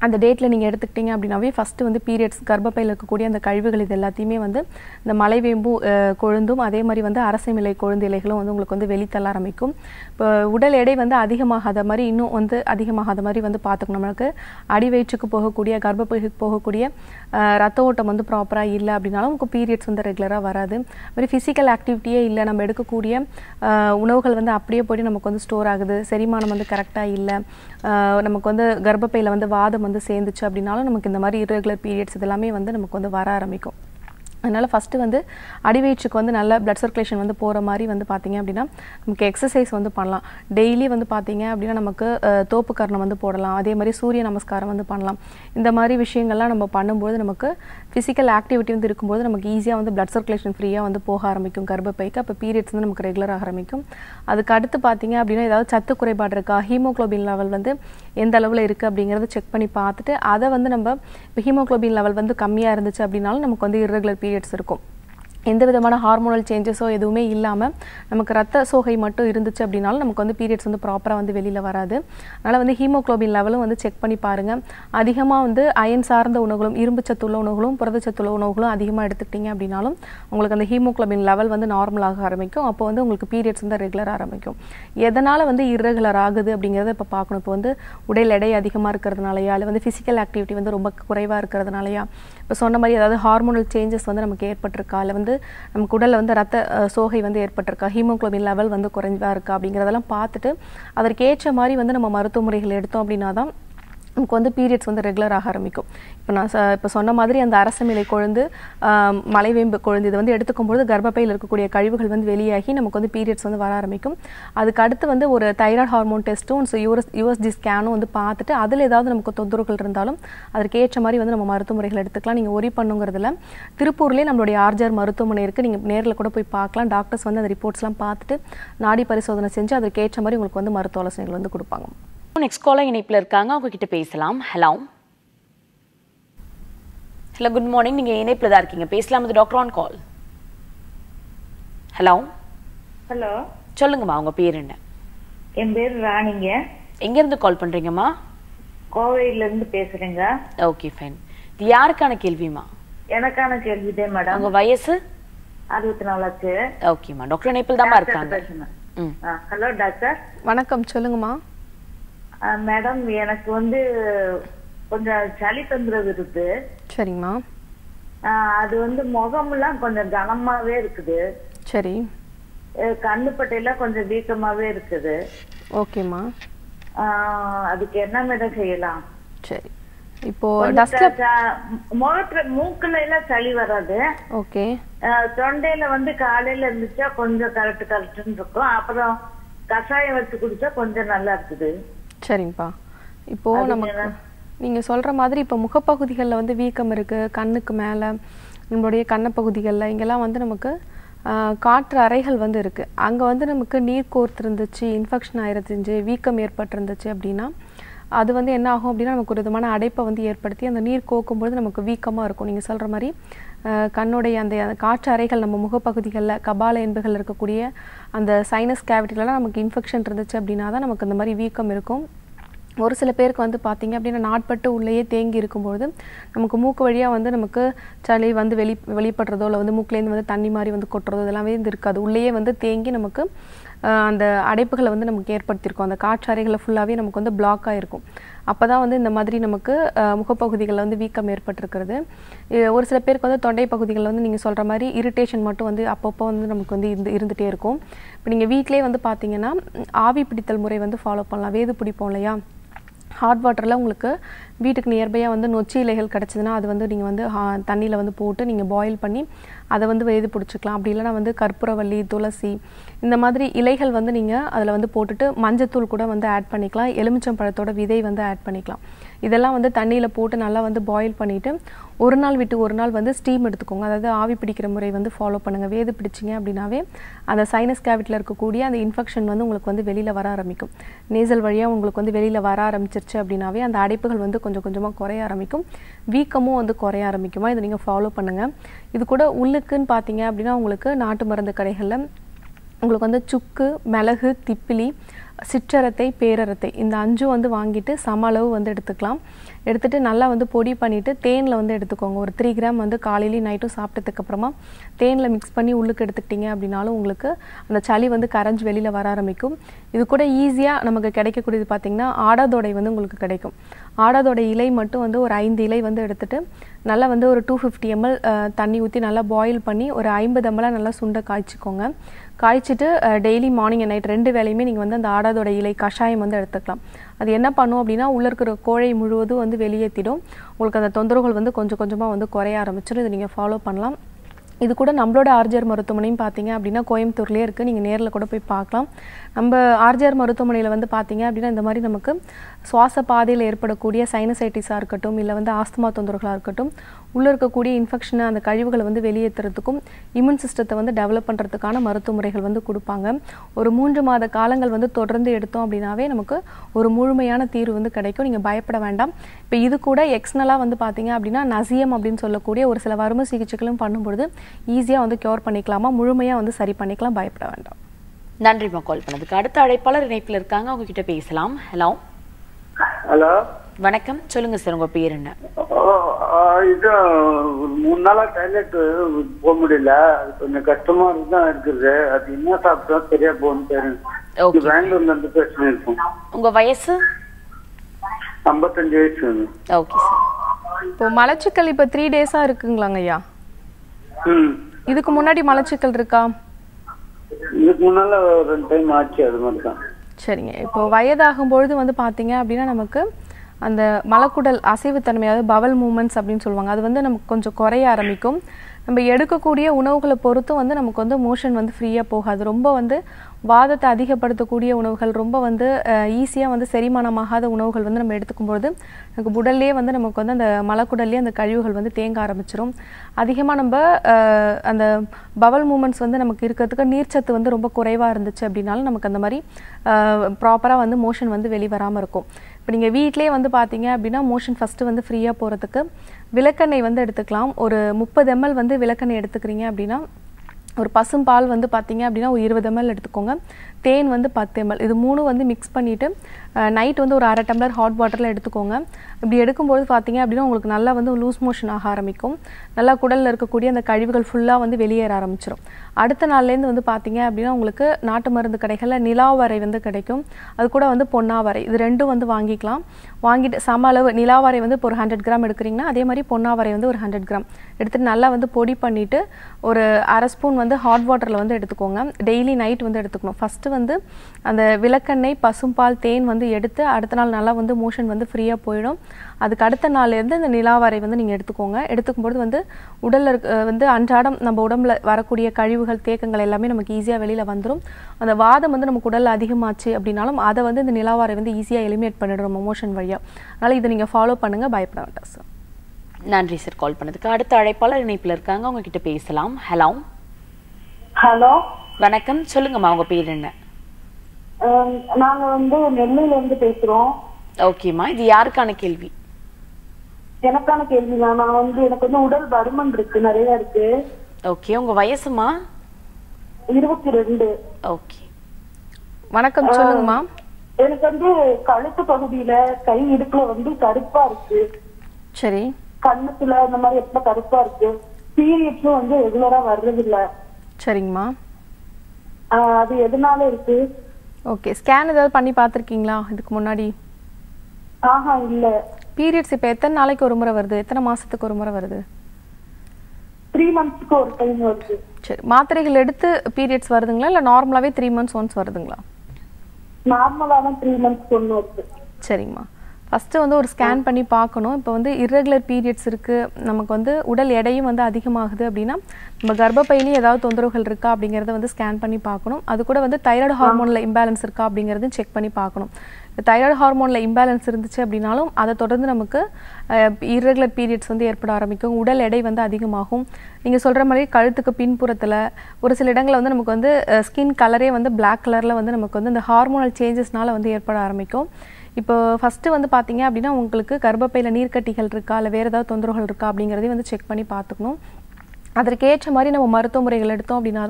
[SPEAKER 2] அந்த டேட்டில் நீங்கள் எடுத்துக்கிட்டீங்க அப்படின்னாவே ஃபஸ்ட்டு வந்து பீரியட்ஸ் கர்ப்பப்பையில் இருக்கக்கூடிய அந்த கழிவுகள் இது எல்லாத்தையுமே வந்து இந்த மலைவேம்பு அஹ், கொழுந்தும் அதே மாதிரி வந்து அரசமிலை கொழுந்து இலைகளும் வந்து உங்களுக்கு வந்து வெளித்தள்ள ஆரம்பிக்கும் இப்போ உடல் எடை வந்து அதிகமாகாத மாதிரி இன்னும் வந்து அதிகமாகாத மாதிரி வந்து பார்த்துக்கணும் நம்மளுக்கு அடி வயிற்றுக்கு போகக்கூடிய கர்ப்பப்பைக்கு போகக்கூடிய அஹ், ரத்த ஓட்டம் வந்து ப்ராப்பராக இல்லை அப்படின்னாலும் உங்களுக்கு பீரியட்ஸ் வந்து ரெகுலராக வராது மாதிரி ஃபிசிக்கல் ஆக்டிவிட்டியே இல்லை நம்ம எடுக்கக்கூடிய அஹ், உணவுகள் வந்து அப்படியே போய் நமக்கு வந்து ஸ்டோர் ஆகுது செரிமானம் வந்து கரெக்டாக இல்லை நமக்கு வந்து கர்ப்பப்பையில் வந்து வாதம் வந்து சேர்ந்துச்சு அப்படின்னாலும் நமக்கு இந்த மாதிரி irregular பீரியட்ஸ் இதெல்லாமே வந்து நமக்கு வந்து வர ஆரம்பிக்கும் அதனால் ஃபஸ்ட்டு வந்து அடிவயிற்றுக்கு வந்து நல்ல பிளட் சர்க்குலேஷன் வந்து போகிற மாதிரி வந்து பார்த்தீங்க அப்படின்னா நமக்கு எக்ஸசைஸ் வந்து பண்ணலாம் டெய்லி வந்து பார்த்தீங்க அப்படின்னா நமக்கு அஹ், தோப்பு கரணம் வந்து போடலாம் அதே மாதிரி சூரிய நமஸ்காரம் வந்து பண்ணலாம் இந்த மாதிரி விஷயங்கள்லாம் நம்ம பண்ணும்போது நமக்கு ஃபிசிக்கல் ஆக்டிவிட்டி வந்து இருக்கும்போது நமக்கு ஈஸியாக வந்து பிளட் சர்க்குலேஷன் ஃப்ரீயாக வந்து போக ஆரம்பிக்கும் கர்ப்பப்பைக்கு அப்போ பீரியட்ஸ் வந்து நமக்கு ரெகுலராக ஆரம்பிக்கும் அதுக்கு அடுத்து பார்த்தீங்க அப்படின்னா ஏதாவது சத்து குறைபாடு இருக்கா ஹீமோகுளோபின் லெவல் வந்து எந்த அளவில் இருக்குது அப்படிங்கிறத செக் பண்ணி பார்த்துட்டு அதை வந்து நம்ம இப்போ ஹீமோகுளோபின் லெவல் வந்து கம்மியாக இருந்துச்சு அப்படின்னாலும் நமக்கு வந்து irregular பீரியட்ஸ் இருக்கும் எந்த விதமான ஹார்மோனல் சேஞ்சஸோ எதுவுமே இல்லாமல் நமக்கு ரத்த சோகை மட்டும் இருந்துச்சு அப்படின்னாலும் நமக்கு வந்து பீரியட்ஸ் வந்து ப்ராப்பராக வந்து வெளியில் வராது அதனால் வந்து ஹீமோகுளோபின் லெவலும் வந்து செக் பண்ணி பாருங்கள் அதிகமாக வந்து அயன் சார்ந்த உணவுகளும் இரும்பு சத்துள்ள உணவுகளும் புரதச்சத்துள்ள உணவுகளும் அதிகமாக எடுத்துக்கிட்டீங்க அப்படின்னாலும் உங்களுக்கு அந்த ஹீமோகுளோபின் லெவல் வந்து நார்மலாக ஆரம்பிக்கும் அப்போ வந்து உங்களுக்கு பீரியட்ஸ் வந்து ரெகுலர் ஆரம்பிக்கும் எதனால் வந்து irregular ஆகுது அப்படிங்கிறத இப்போ பார்க்கணும் இப்போ வந்து உடல் எடை அதிகமாக இருக்கிறதுனாலயா இல்லை வந்து ஃபிசிக்கல் ஆக்டிவிட்டி வந்து ரொம்ப குறைவாக இருக்கிறதுனாலயா இப்போ சொன்ன மாதிரி ஏதாவது ஹார்மோனல் சேஞ்சஸ் வந்து நமக்கு ஏற்பட்டிருக்கா இல்லை வந்து நமக்கு உடலில் வந்து ரத்த அஹ், சோகை வந்து ஏற்பட்டிருக்கா ஹீமோகுளோபின் லெவல் வந்து குறைவா இருக்கா அப்படிங்கிறதெல்லாம் பார்த்துட்டு அதற்கு ஏற்ற மாதிரி வந்து நம்ம மருத்துவ முறைகள் எடுத்தோம் அப்படின்னா தான் நமக்கு வந்து பீரியட்ஸ் வந்து ரெகுலர் ஆக ஆரம்பிக்கும் இப்போ நான் ச- இப்போ சொன்ன மாதிரி அந்த அரசமிலை கொழுந்து ஆம், மலைவேம்பு கொழுந்து இது வந்து எடுத்துக்கும்போது கர்ப்பப்பையில் இருக்கக்கூடிய கழிவுகள் வந்து வெளியாகி நமக்கு வந்து பீரியட்ஸ் வந்து வர ஆரம்பிக்கும் அதுக்கு அடுத்து வந்து ஒரு தைராய்டு ஹார்மோன் டெஸ்ட்டும் யூஎஸ் யூஎஸ்ஜி ஸ்கேனும் வந்து பார்த்துட்டு அதில் ஏதாவது நமக்கு தொந்தரவுகள் இருந்தாலும் அதற்கு ஏற்ற மாதிரி வந்து நம்ம மருத்துவ முறைகள் எடுத்துக்கலாம் நீங்கள் ஒரி பண்ணுங்கிறதுல திருப்பூர்லேயே நம்மளுடைய ஆர்ஜர் மருத்துவமனை இருக்குது நீங்கள் நேரில் கூட போய் பார்க்கலாம் டாக்டர்ஸ் வந்து அந்த ரிப்போர்ட்ஸ்லாம் பார்த்துட்டு நாடி பரிசோதனை செஞ்சு அதற்கு ஏற்ற மாதிரி உங்களுக்கு வந்து மருத்துவ ஆலோசனைகள் வந்து கொடுப்பாங்க
[SPEAKER 1] நெக்ஸ்ட் காலர் இணைப்பில் இருக்காங்க அவங்க கிட்ட பேசலாம் ஹலோ ஹலோ குட் மார்னிங் நீங்க இணைப்பில் தான் இருக்கீங்க பேசலாம் இது doctor on call hello
[SPEAKER 4] hello
[SPEAKER 1] சொல்லுங்கம்மா உங்க பேர் என்ன
[SPEAKER 4] என் பேர் ராணிங்க
[SPEAKER 1] எங்க இருந்து கால் பண்றீங்கம்மா
[SPEAKER 4] கோவையில இருந்து பேசுறேங்க
[SPEAKER 1] ஓகே ஃபைன் இது யாருக்கான கேள்விமா
[SPEAKER 4] எனக்கான கேள்விதான் மேடம்
[SPEAKER 1] உங்க வயசு
[SPEAKER 4] அறுபத்தி நாலாச்சு
[SPEAKER 1] ஓகேம்மா டாக்டர் இணைப்பில் தாம்மா இருக்காங்க
[SPEAKER 4] பேசுறேன்
[SPEAKER 1] ம்
[SPEAKER 4] ஹலோ டாக்டர்
[SPEAKER 2] வணக்கம் சொல்லுங்கம்மா
[SPEAKER 4] மேடம் எனக்கு வந்து கொஞ்சம் சளி தொந்தரவு இருக்கு
[SPEAKER 2] சரிங்கம்மா
[SPEAKER 4] ஆ, அது வந்து முகமெல்லாம் கொஞ்சம் கனமாவே இருக்குது
[SPEAKER 2] சரி
[SPEAKER 4] அஹ் கண்ணுப்பட்டையெல்லாம் கொஞ்சம் வீக்கமாவே இருக்குது
[SPEAKER 2] ஓகேம்மா
[SPEAKER 4] ஆ, அதுக்கு என்ன மேடம் செய்யலாம்
[SPEAKER 2] சரி இப்போ
[SPEAKER 4] கொஞ்சம்
[SPEAKER 2] டஸ்ட்ல
[SPEAKER 4] த- த- முகத்துல மூக்குல எல்லாம் சளி வராது
[SPEAKER 2] ஓகே
[SPEAKER 4] ஆஹ் தொண்டையில வந்து காலையில இருந்துச்சா கொஞ்சம் கரெக்ட் கரெக்ட்னு இருக்கும் அப்புறம் கஷாயம் வச்சு குடிச்சா கொஞ்சம் நல்லா இருக்குது
[SPEAKER 2] சரிங்கப்பா இப்போ
[SPEAKER 4] அது
[SPEAKER 2] நமக்கு
[SPEAKER 4] என்ன?
[SPEAKER 2] நீங்க சொல்ற மாதிரி இப்போ முகப்பகுதிகளில் வந்து வீக்கம் இருக்கு கண்ணுக்கு மேலே நம்மளுடைய கண்ணப்பகுதிகளில் இங்கெல்லாம் வந்து நமக்கு ஆஹ், காற்று அறைகள் வந்து இருக்கு அங்க வந்து நமக்கு நீர் கோர்த்திருந்துச்சு இன்ஃபெக்ஷன் ஆயிருந்துச்சு வீக்கம் ஏற்பட்டிருந்துச்சு அப்படின்னா அது வந்து என்ன ஆகும் அப்படின்னா நமக்கு ஒரு விதமான அடைப்பை வந்து ஏற்படுத்தி அந்த நீர் கோக்கும்பொழுது நமக்கு வீக்கமாக இருக்கும் நீங்கள் சொல்கிற மாதிரி அஹ், கண்ணுடைய அந்த அந்த காற்று அறைகள் நம்ம முகப்பகுதிகளில் கபால எண்புகள் இருக்கக்கூடிய அந்த சைனஸ் கேவிட்டிலலாம் நமக்கு இன்ஃபெக்ஷன் இருந்துச்சு அப்படின்னா தான் நமக்கு இந்த மாதிரி வீக்கம் இருக்கும் ஒரு சில பேருக்கு வந்து பார்த்தீங்க அப்படின்னா நாட்பட்டு உள்ளேயே தேங்கி இருக்கும்பொழுது நமக்கு மூக்கு வழியாக வந்து நமக்கு சளி வந்து வெளி வெளிப்படுறதோ இல்லை வந்து மூக்குலேருந்து வந்து தண்ணி மாதிரி வந்து கொட்டுறதோ இதெல்லாமே வந்து இருக்காது உள்ளேயே வந்து தேங்கி நமக்கு ஆஹ், அந்த அடைப்புகளை வந்து நமக்கு ஏற்படுத்தியிருக்கும் அந்த காற்றறைகளை ஃபுல்லாகவே நமக்கு வந்து பிளாக் ஆகிருக்கும் அப்போ தான் வந்து இந்த மாதிரி நமக்கு ஆஹ், முகப்பகுதிகளில் வந்து வீக்கம் ஏற்பட்டிருக்கிறது இது ஒரு சில பேருக்கு வந்து தொண்டை பகுதிகளில் வந்து நீங்கள் சொல்கிற மாதிரி இரிட்டேஷன் மட்டும் வந்து அப்பப்போ வந்து நமக்கு வந்து இருந்து இருந்துகிட்டே இருக்கும் இப்போ நீங்கள் வீட்டிலே வந்து பார்த்தீங்கன்னா ம், ஆவி பிடித்தல் முறை வந்து ஃபாலோ பண்ணலாம் வேது பிடிப்போம் இல்லையா ஹாட் வாட்டரில் உங்களுக்கு வீட்டுக்கு நியர்பையாக வந்து நொச்சி இலைகள் கிடச்சிதுன்னா அது வந்து நீங்கள் வந்து தண்ணியில் வந்து போட்டு நீங்கள் பாயில் பண்ணி அதை வந்து வேது பிடிச்சிக்கலாம் அப்படி இல்லைன்னா வந்து கற்பூரவள்ளி துளசி இந்த மாதிரி இலைகள் வந்து நீங்கள் அதில் வந்து போட்டுட்டு மஞ்சத்தூள் கூட வந்து ஆட் பண்ணிக்கலாம் எலுமிச்சம் பழத்தோட விதை வந்து ஆட் பண்ணிக்கலாம் இதெல்லாம் வந்து தண்ணியில் போட்டு நல்லா வந்து பாயில் பண்ணிவிட்டு ஒரு நாள் விட்டு ஒரு நாள் வந்து ஸ்டீம் எடுத்துக்கோங்க அதாவது ஆவி பிடிக்கிற முறை வந்து ஃபாலோ பண்ணுங்கள் வேது பிடிச்சிங்க அப்படின்னாவே அந்த சைனஸ் கேவிட்டில் இருக்கக்கூடிய அந்த இன்ஃபெக்ஷன் வந்து உங்களுக்கு வந்து வெளியில் வர ஆரம்பிக்கும் நேசல் வழியாக உங்களுக்கு வந்து வெளியில் வர ஆரம்பிச்சிருச்சு அப்படின்னாவே அந்த அடைப்புகள் வந்து கொஞ்சம் கொஞ்சமாக குறைய ஆரம்பிக்கும் வீக்கமும் வந்து குறைய ஆரம்பிக்குமா இதை நீங்கள் ஃபாலோ பண்ணுங்கள் இது கூட உள்ளுக்குன்னு பார்த்தீங்க அப்படின்னா உங்களுக்கு நாட்டு மருந்து கடைகளில் உங்களுக்கு வந்து சுக்கு மிளகு திப்பிலி சிற்றரத்தை பேரரத்தை இந்த அஞ்சும் வந்து வாங்கிட்டு சம அளவு வந்து எடுத்துக்கலாம் எடுத்துட்டு நல்லா வந்து பொடி பண்ணிட்டு தேனில் வந்து எடுத்துக்கோங்க ஒரு த்ரீ கிராம் வந்து காலையிலையும் நைட்டும் சாப்பிட்டதுக்கு அப்புறமா தேனில் மிக்ஸ் பண்ணி உள்ளுக்கு எடுத்துக்கிட்டீங்க அப்படின்னாலும் உங்களுக்கு அந்த சளி வந்து கரைஞ்சு வெளியில் வர ஆரம்பிக்கும் இது கூட ஈஸியாக நமக்கு கிடைக்கக்கூடியது பார்த்தீங்கன்னா ஆடாதோடை வந்து உங்களுக்கு கிடைக்கும் ஆடாதோட இலை மட்டும் வந்து ஒரு ஐந்து இலை வந்து எடுத்துட்டு நல்லா வந்து ஒரு டூ ஃபிஃப்டி எம்எல் தண்ணி ஊற்றி நல்லா பாயில் பண்ணி ஒரு ஐம்பது எம்எல்லாக நல்லா சுண்டை காய்ச்சிக்கோங்க காய்ச்சிட்டு டெய்லி மார்னிங் அண்ட் நைட் ரெண்டு வேலையுமே நீங்கள் வந்து அந்த ஆடாதோட இலை கஷாயம் வந்து எடுத்துக்கலாம் அது என்ன பண்ணும் அப்படின்னா உள்ளே இருக்கிற கோழை முழுவதும் வந்து வெளியேற்றிடும் உங்களுக்கு அந்த தொந்தரவுகள் வந்து கொஞ்சம் கொஞ்சமாக வந்து குறைய ஆரம்பிச்சிடும் இதை நீங்கள் ஃபாலோ பண்ணலாம் இது கூட நம்மளோட ஆர்ஜிஆர் மருத்துவமனையும் பார்த்தீங்க அப்படின்னா கோயம்புத்தூர்லேயே இருக்குது நீங்கள் நேரில் கூட போய் பார்க்கலாம் நம்ம ஆர்ஜிஆர் மருத்துவமனையில் வந்து பார்த்தீங்க அப்படின்னா இந்த மாதிரி நமக்கு சுவாச பாதையில் ஏற்படக்கூடிய சைனசைட்டிஸாக இருக்கட்டும் இல்லை வந்து ஆஸ்துமா தொந்தரவுகளாக இருக்கட்டும் உள்ளே இருக்கக்கூடிய இன்ஃபெக்ஷனை அந்த கழிவுகளை வந்து வெளியேற்றுறதுக்கும் இம்யூன் சிஸ்டத்தை வந்து டெவலப் பண்ணுறதுக்கான மருத்துவ முறைகள் வந்து கொடுப்பாங்க ஒரு மூன்று மாத காலங்கள் வந்து தொடர்ந்து எடுத்தோம் அப்படின்னாவே நமக்கு ஒரு முழுமையான தீர்வு வந்து கிடைக்கும் நீங்கள் பயப்பட வேண்டாம் இப்போ இது கூட எக்ஸ்னலாக வந்து பார்த்தீங்க அப்படின்னா நசியம் அப்படின்னு சொல்லக்கூடிய ஒரு சில வரும சிகிச்சைகளும் பண்ணும்பொழுது ஈஸியாக வந்து க்யூர் பண்ணிக்கலாமா முழுமையாக வந்து சரி பண்ணிக்கலாம் பயப்பட வேண்டாம்
[SPEAKER 1] நன்றிம்மா கால் பண்ணதுக்கு அடுத்த அழைப்பாளர் இணைப்பில் இருக்காங்க அவங்க கிட்ட பேசலாம் ஹலோ
[SPEAKER 5] ஹலோ
[SPEAKER 1] வணக்கம் சொல்லுங்க சார் உங்க பேர் என்ன
[SPEAKER 5] இது ஒரு மூணு நாளா டாய்லெட் போக முடியல அது கொஞ்சம் கஷ்டமா தான் இருக்குது அது என்ன சாப்பிட்டா சரியா போகணும் தெரியும்
[SPEAKER 1] Okay.
[SPEAKER 5] இது பெங்களூர்ல இருந்து பேசினு இருக்கோம்
[SPEAKER 1] உங்க வயசு
[SPEAKER 5] ஐம்பத்தஞ்சு வயசு
[SPEAKER 1] ஓகே சார்
[SPEAKER 2] இப்போ மலச்சிக்கல் இப்போ த்ரீ டேஸாக இருக்குங்களாங்க ஐயா
[SPEAKER 5] ம்
[SPEAKER 2] இதுக்கு முன்னாடி மலச்சிக்கல் இருக்கா
[SPEAKER 5] இதுக்கு முன்னால ஒரு ரெண்டு டைம் ஆச்சு அது மாதிரி தான்
[SPEAKER 2] சரிங்க இப்போ வயதாகும் பொழுது வந்து பார்த்தீங்க அப்படின்னா நமக்கு அந்த மலக்குடல் அசைவுத்தன்மை அதாவது பவல் மூமெண்ட்ஸ் அப்படின்னு சொல்லுவாங்க அது வந்து நமக்கு கொஞ்சம் குறைய ஆரம்பிக்கும் நம்ம எடுக்கக்கூடிய உணவுகளை பொறுத்தும் வந்து நமக்கு வந்து மோஷன் வந்து ஃப்ரீயாக போகாது ரொம்ப வந்து வாதத்தை அதிகப்படுத்தக்கூடிய உணவுகள் ரொம்ப வந்து ஈஸியாக வந்து செரிமானமாகாத உணவுகள் வந்து நம்ம எடுத்துக்கும்பொழுது நமக்கு உடல்லே வந்து நமக்கு வந்து அந்த மலக்குடல்லே அந்த கழிவுகள் வந்து தேங்க ஆரம்பிச்சிரும் அதிகமாக நம்ம அஹ், அந்த பவல் மூமெண்ட்ஸ் வந்து நமக்கு இருக்கிறதுக்கு நீர்ச்சத்து வந்து ரொம்ப குறைவாக இருந்துச்சு அப்படின்னாலும் நமக்கு அந்த மாதிரி ப்ராப்பராக வந்து மோஷன் வந்து வெளிவராமல் இருக்கும் இப்போ நீங்கள் வீட்டிலே வந்து பார்த்தீங்க அப்படின்னா மோஷன் ஃபஸ்ட்டு வந்து ஃப்ரீயாக போகிறதுக்கு விளக்கெண்ணெய் வந்து எடுத்துக்கலாம் ஒரு முப்பது எம்எல் வந்து விளக்கெண்ணெய் எடுத்துக்கிறீங்க அப்படின்னா ஒரு பசும் பால் வந்து பார்த்தீங்க அப்படின்னா ஒரு இருபது எம்எல் எடுத்துக்கோங்க தேன் வந்து பத்து எம்எல் இது மூணும் வந்து மிக்ஸ் பண்ணிவிட்டு நைட் வந்து ஒரு அரை டம்ளர் ஹாட் வாட்டரில் எடுத்துக்கோங்க இப்படி எடுக்கும்போது பார்த்தீங்க அப்படின்னா உங்களுக்கு நல்லா வந்து லூஸ் மோஷன் ஆக ஆரம்பிக்கும் நல்லா குடலில் இருக்கக்கூடிய அந்த கழிவுகள் ஃபுல்லாக வந்து வெளியேற ஆரம்பிச்சிடும் அடுத்த நாள்லேருந்து வந்து பார்த்தீங்க அப்படின்னா உங்களுக்கு நாட்டு மருந்து கடைகளில் நிலாவரை வந்து கிடைக்கும் அது கூட வந்து பொன்னாவரை இது ரெண்டும் வந்து வாங்கிக்கலாம் வாங்கிட்டு சம அளவு நிலாவரை வந்து இப்போ ஒரு ஹண்ட்ரட் கிராம் எடுக்கிறீங்கன்னா அதே மாதிரி பொன்னாவரை வந்து ஒரு ஹண்ட்ரட் கிராம் எடுத்துட்டு நல்லா வந்து பொடி பண்ணிவிட்டு ஒரு அரை ஸ்பூன் வந்து ஹாட் வாட்டரில் வந்து எடுத்துக்கோங்க டெய்லி நைட் வந்து எடுத்துக்கணும் ஃபஸ்ட்டு வந்து அந்த விளக்கெண்ணெய் பசும்பால் தேன் வந்து எடுத்து அடுத்த நாள் நல்லா வந்து மோஷன் வந்து ஃப்ரீயாக போயிடும் அதுக்கு அடுத்த நாள்லேருந்து இந்த நிலாவரை வந்து நீங்கள் எடுத்துக்கோங்க எடுத்துக்கும்போது வந்து உடலில் இருக்க வந்து அன்றாடம் நம்ம உடம்புல வரக்கூடிய கழிவுகள் தேக்கங்கள் எல்லாமே நமக்கு ஈஸியாக வெளியில் வந்துடும் அந்த வாதம் வந்து நமக்கு உடலில் அதிகமாச்சு அப்படின்னாலும் அதை வந்து இந்த நிலாவாரை வந்து ஈஸியாக எலிமினேட் பண்ணிடுறோம் மோஷன் வழியாக அதனால் இதை நீங்கள் ஃபாலோ பண்ணுங்கள் பயப்பட வேண்டாம் சார்
[SPEAKER 1] நன்றி சார் கால் பண்ணதுக்கு அடுத்த அழைப்பாளர் இணைப்பில் இருக்காங்க அவங்க கிட்ட பேசலாம் ஹலோ
[SPEAKER 3] ஹலோ
[SPEAKER 1] வணக்கம் சொல்லுங்கம்மா உங்க பேர் என்ன
[SPEAKER 3] நாங்க வந்து நெல்லையில இருந்து பேசுறோம்
[SPEAKER 1] ஓகேம்மா இது யாருக்கான கேள்வி
[SPEAKER 3] எனக்கான கேள்விதான் நான் வந்து எனக்கு வந்து உடல் பருமன் இருக்கு நிறைய இருக்கு
[SPEAKER 1] ஓகே உங்க வயசுமா
[SPEAKER 3] இருபத்தி ரெண்டு
[SPEAKER 1] ஓகே
[SPEAKER 2] வணக்கம் சொல்லுங்கம்மா
[SPEAKER 3] எனக்கு வந்து கழுத்து பகுதியில கை இடுப்புல வந்து கருப்பா இருக்கு
[SPEAKER 2] சரி
[SPEAKER 3] கண்ணத்துல இந்த மாதிரி எப்ப கருப்பா இருக்கு பீரியட்ஸும் வந்து ரெகுலரா வர்றது இல்ல
[SPEAKER 2] சரிங்கம்மா
[SPEAKER 3] ஆஹ் அது எதனால இருக்கு
[SPEAKER 2] ஓகே ஸ்கேன் ஏதாவது பண்ணி பார்த்துருக்கீங்களா இதுக்கு முன்னாடி
[SPEAKER 3] ஆஹா இல்ல
[SPEAKER 2] பீரியட்ஸ் இப்போ எத்தனை நாளைக்கு ஒரு முறை வருது எத்தனை மாதத்துக்கு ஒரு முறை வருது
[SPEAKER 3] த்ரீ மந்த்ஸ்க்கு ஒரு டைம் வருது
[SPEAKER 2] சரி மாத்திரைகள் எடுத்து பீரியட்ஸ் வருதுங்களா இல்லை நார்மலாகவே த்ரீ மந்த்ஸ் ஒன்ஸ் வருதுங்களா
[SPEAKER 3] நார்மலா தான் த்ரீ மந்த்ஸ்க்கு ஒண்ணு வருது
[SPEAKER 2] சரிங்கம்மா ஃபஸ்ட்டு வந்து ஒரு ஸ்கேன் பண்ணி பார்க்கணும் இப்போ வந்து irregular பீரியட்ஸ் இருக்குது நமக்கு வந்து உடல் எடையும் வந்து அதிகமாகுது அப்படின்னா நம்ம கர்ப்பப்பையிலையும் ஏதாவது தொந்தரவுகள் இருக்கா அப்படிங்கிறத வந்து ஸ்கேன் பண்ணி பார்க்கணும் அது கூட வந்து தைராய்டு ஹார்மோனில் இம்பேலன்ஸ் இருக்கா அப்படிங்கிறதையும் செக் பண்ணி பார்க்கணும் தைராய்டு ஹார்மோனில் இம்பேலன்ஸ் இருந்துச்சு அப்படின்னாலும் அதை தொடர்ந்து நமக்கு irregular பீரியட்ஸ் வந்து ஏற்பட ஆரம்பிக்கும் உடல் எடை வந்து அதிகமாகும் நீங்கள் சொல்கிற மாதிரி கழுத்துக்கு பின்புறத்தில் ஒரு சில இடங்களில் வந்து நமக்கு வந்து ஸ்கின் கலரே வந்து பிளாக் கலரில் வந்து நமக்கு வந்து இந்த ஹார்மோனல் சேஞ்சஸ்னால வந்து ஏற்பட ஆரம்பிக்கும் இப்போ ஃபஸ்ட்டு வந்து பார்த்தீங்க அப்படின்னா உங்களுக்கு கர்ப்பப்பையில் நீர்க்கட்டிகள் இருக்கா இல்லை வேறு ஏதாவது தொந்தரவுகள் இருக்கா அப்படிங்கிறதையும் வந்து செக் பண்ணி பார்த்துக்கணும் அதற்கேற்ற மாதிரி நம்ம மருத்துவ முறைகள் எடுத்தோம் அப்படின்னா தான்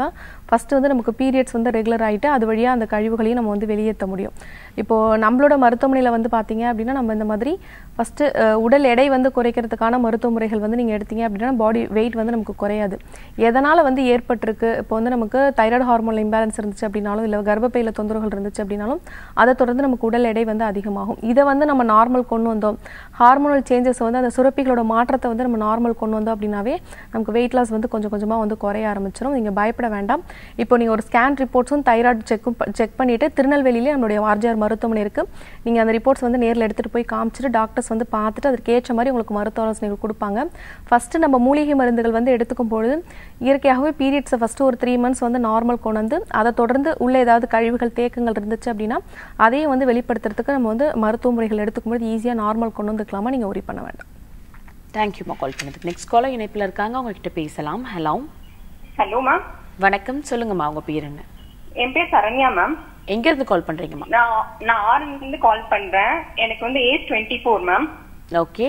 [SPEAKER 2] ஃபஸ்ட்டு வந்து நமக்கு பீரியட்ஸ் வந்து ரெகுலர் ஆகிட்டு அது வழியாக அந்த கழிவுகளையும் நம்ம வந்து வெளியேற்ற முடியும் இப்போது நம்மளோட மருத்துவமனையில் வந்து பார்த்தீங்க அப்படின்னா நம்ம இந்த மாதிரி ஃபஸ்ட்டு உடல் எடை வந்து குறைக்கிறதுக்கான மருத்துவ முறைகள் வந்து நீங்கள் எடுத்தீங்க அப்படின்னா பாடி வெயிட் வந்து நமக்கு குறையாது எதனால் வந்து ஏற்பட்டிருக்கு இப்போ வந்து நமக்கு தைராய்டு ஹார்மோன் இம்பேலன்ஸ் இருந்துச்சு அப்படின்னாலும் இல்லை கர்ப்பப்பையில் தொந்தரவுகள் இருந்துச்சு அப்படின்னாலும் அதை தொடர்ந்து நமக்கு உடல் எடை வந்து அதிகமாகும் இதை வந்து நம்ம நார்மல் கொண்டு வந்தோம் ஹார்மோனல் சேஞ்சஸ் வந்து அந்த சுரப்பிகளோட மாற்றத்தை வந்து நம்ம நார்மல் கொண்டு வந்தோம் அப்படின்னாவே நமக்கு வெயிட் லாஸ் வந்து கொஞ்சம் கொஞ்சமாக வந்து குறைய ஆரம்பிச்சிடும் நீங்கள் பயப்பட வேண்டாம் இப்போ நீங்கள் ஒரு ஸ்கேன் ரிப்போர்ட்ஸும் தைராய்டு செக்கும் செக் பண்ணிவிட்டு திருநெல்வேலியிலே நம்மளுடைய ஆர்ஜிஆர் மருத்துவமனை இருக்குது நீங்கள் அந்த ரிப்போர்ட்ஸ் வந்து நேரில் எடுத்துகிட்டு போய் காமிச்சிட்டு டாக்டர்ஸ் வந்து பார்த்துட்டு அதற்கு ஏற்ற மாதிரி உங்களுக்கு மருத்துவ ஆலோசனைகள் கொடுப்பாங்க ஃபஸ்ட்டு நம்ம மூலிகை மருந்துகள் வந்து எடுத்துக்கும் பொழுது இயற்கையாகவே பீரியட்ஸை ஃபஸ்ட்டு ஒரு த்ரீ மந்த்ஸ் வந்து நார்மல் கொண்டு வந்து அதை தொடர்ந்து உள்ள ஏதாவது கழிவுகள் தேக்கங்கள் இருந்துச்சு அப்படின்னா அதையும் வந்து வெளிப்படுத்துறதுக்கு நம்ம வந்து மருத்துவ முறைகள் எடுத்துக்கும் போது ஈஸியாக நார்மல் கொண்டு வந்துக்கலாமா நீங்கள் ஒரி பண்ண வேண்டாம்
[SPEAKER 1] தேங்க்யூமா கால் பண்ணதுக்கு நெக்ஸ்ட் காலர் இணைப்பில் இருக்காங்க அவங்க கிட்ட பேசலாம் ஹலோ
[SPEAKER 6] ஹலோ மேம்
[SPEAKER 1] வணக்கம் சொல்லுங்கம்மா உங்க பேர் என்ன
[SPEAKER 6] என் பேர் சரண்யா மேம்
[SPEAKER 1] எங்க இருந்து கால் பண்றீங்கம்மா
[SPEAKER 6] நான் நான் ஆரஞ்சில இருந்து கால் பண்றேன் எனக்கு வந்து age twenty four ma'am
[SPEAKER 1] okay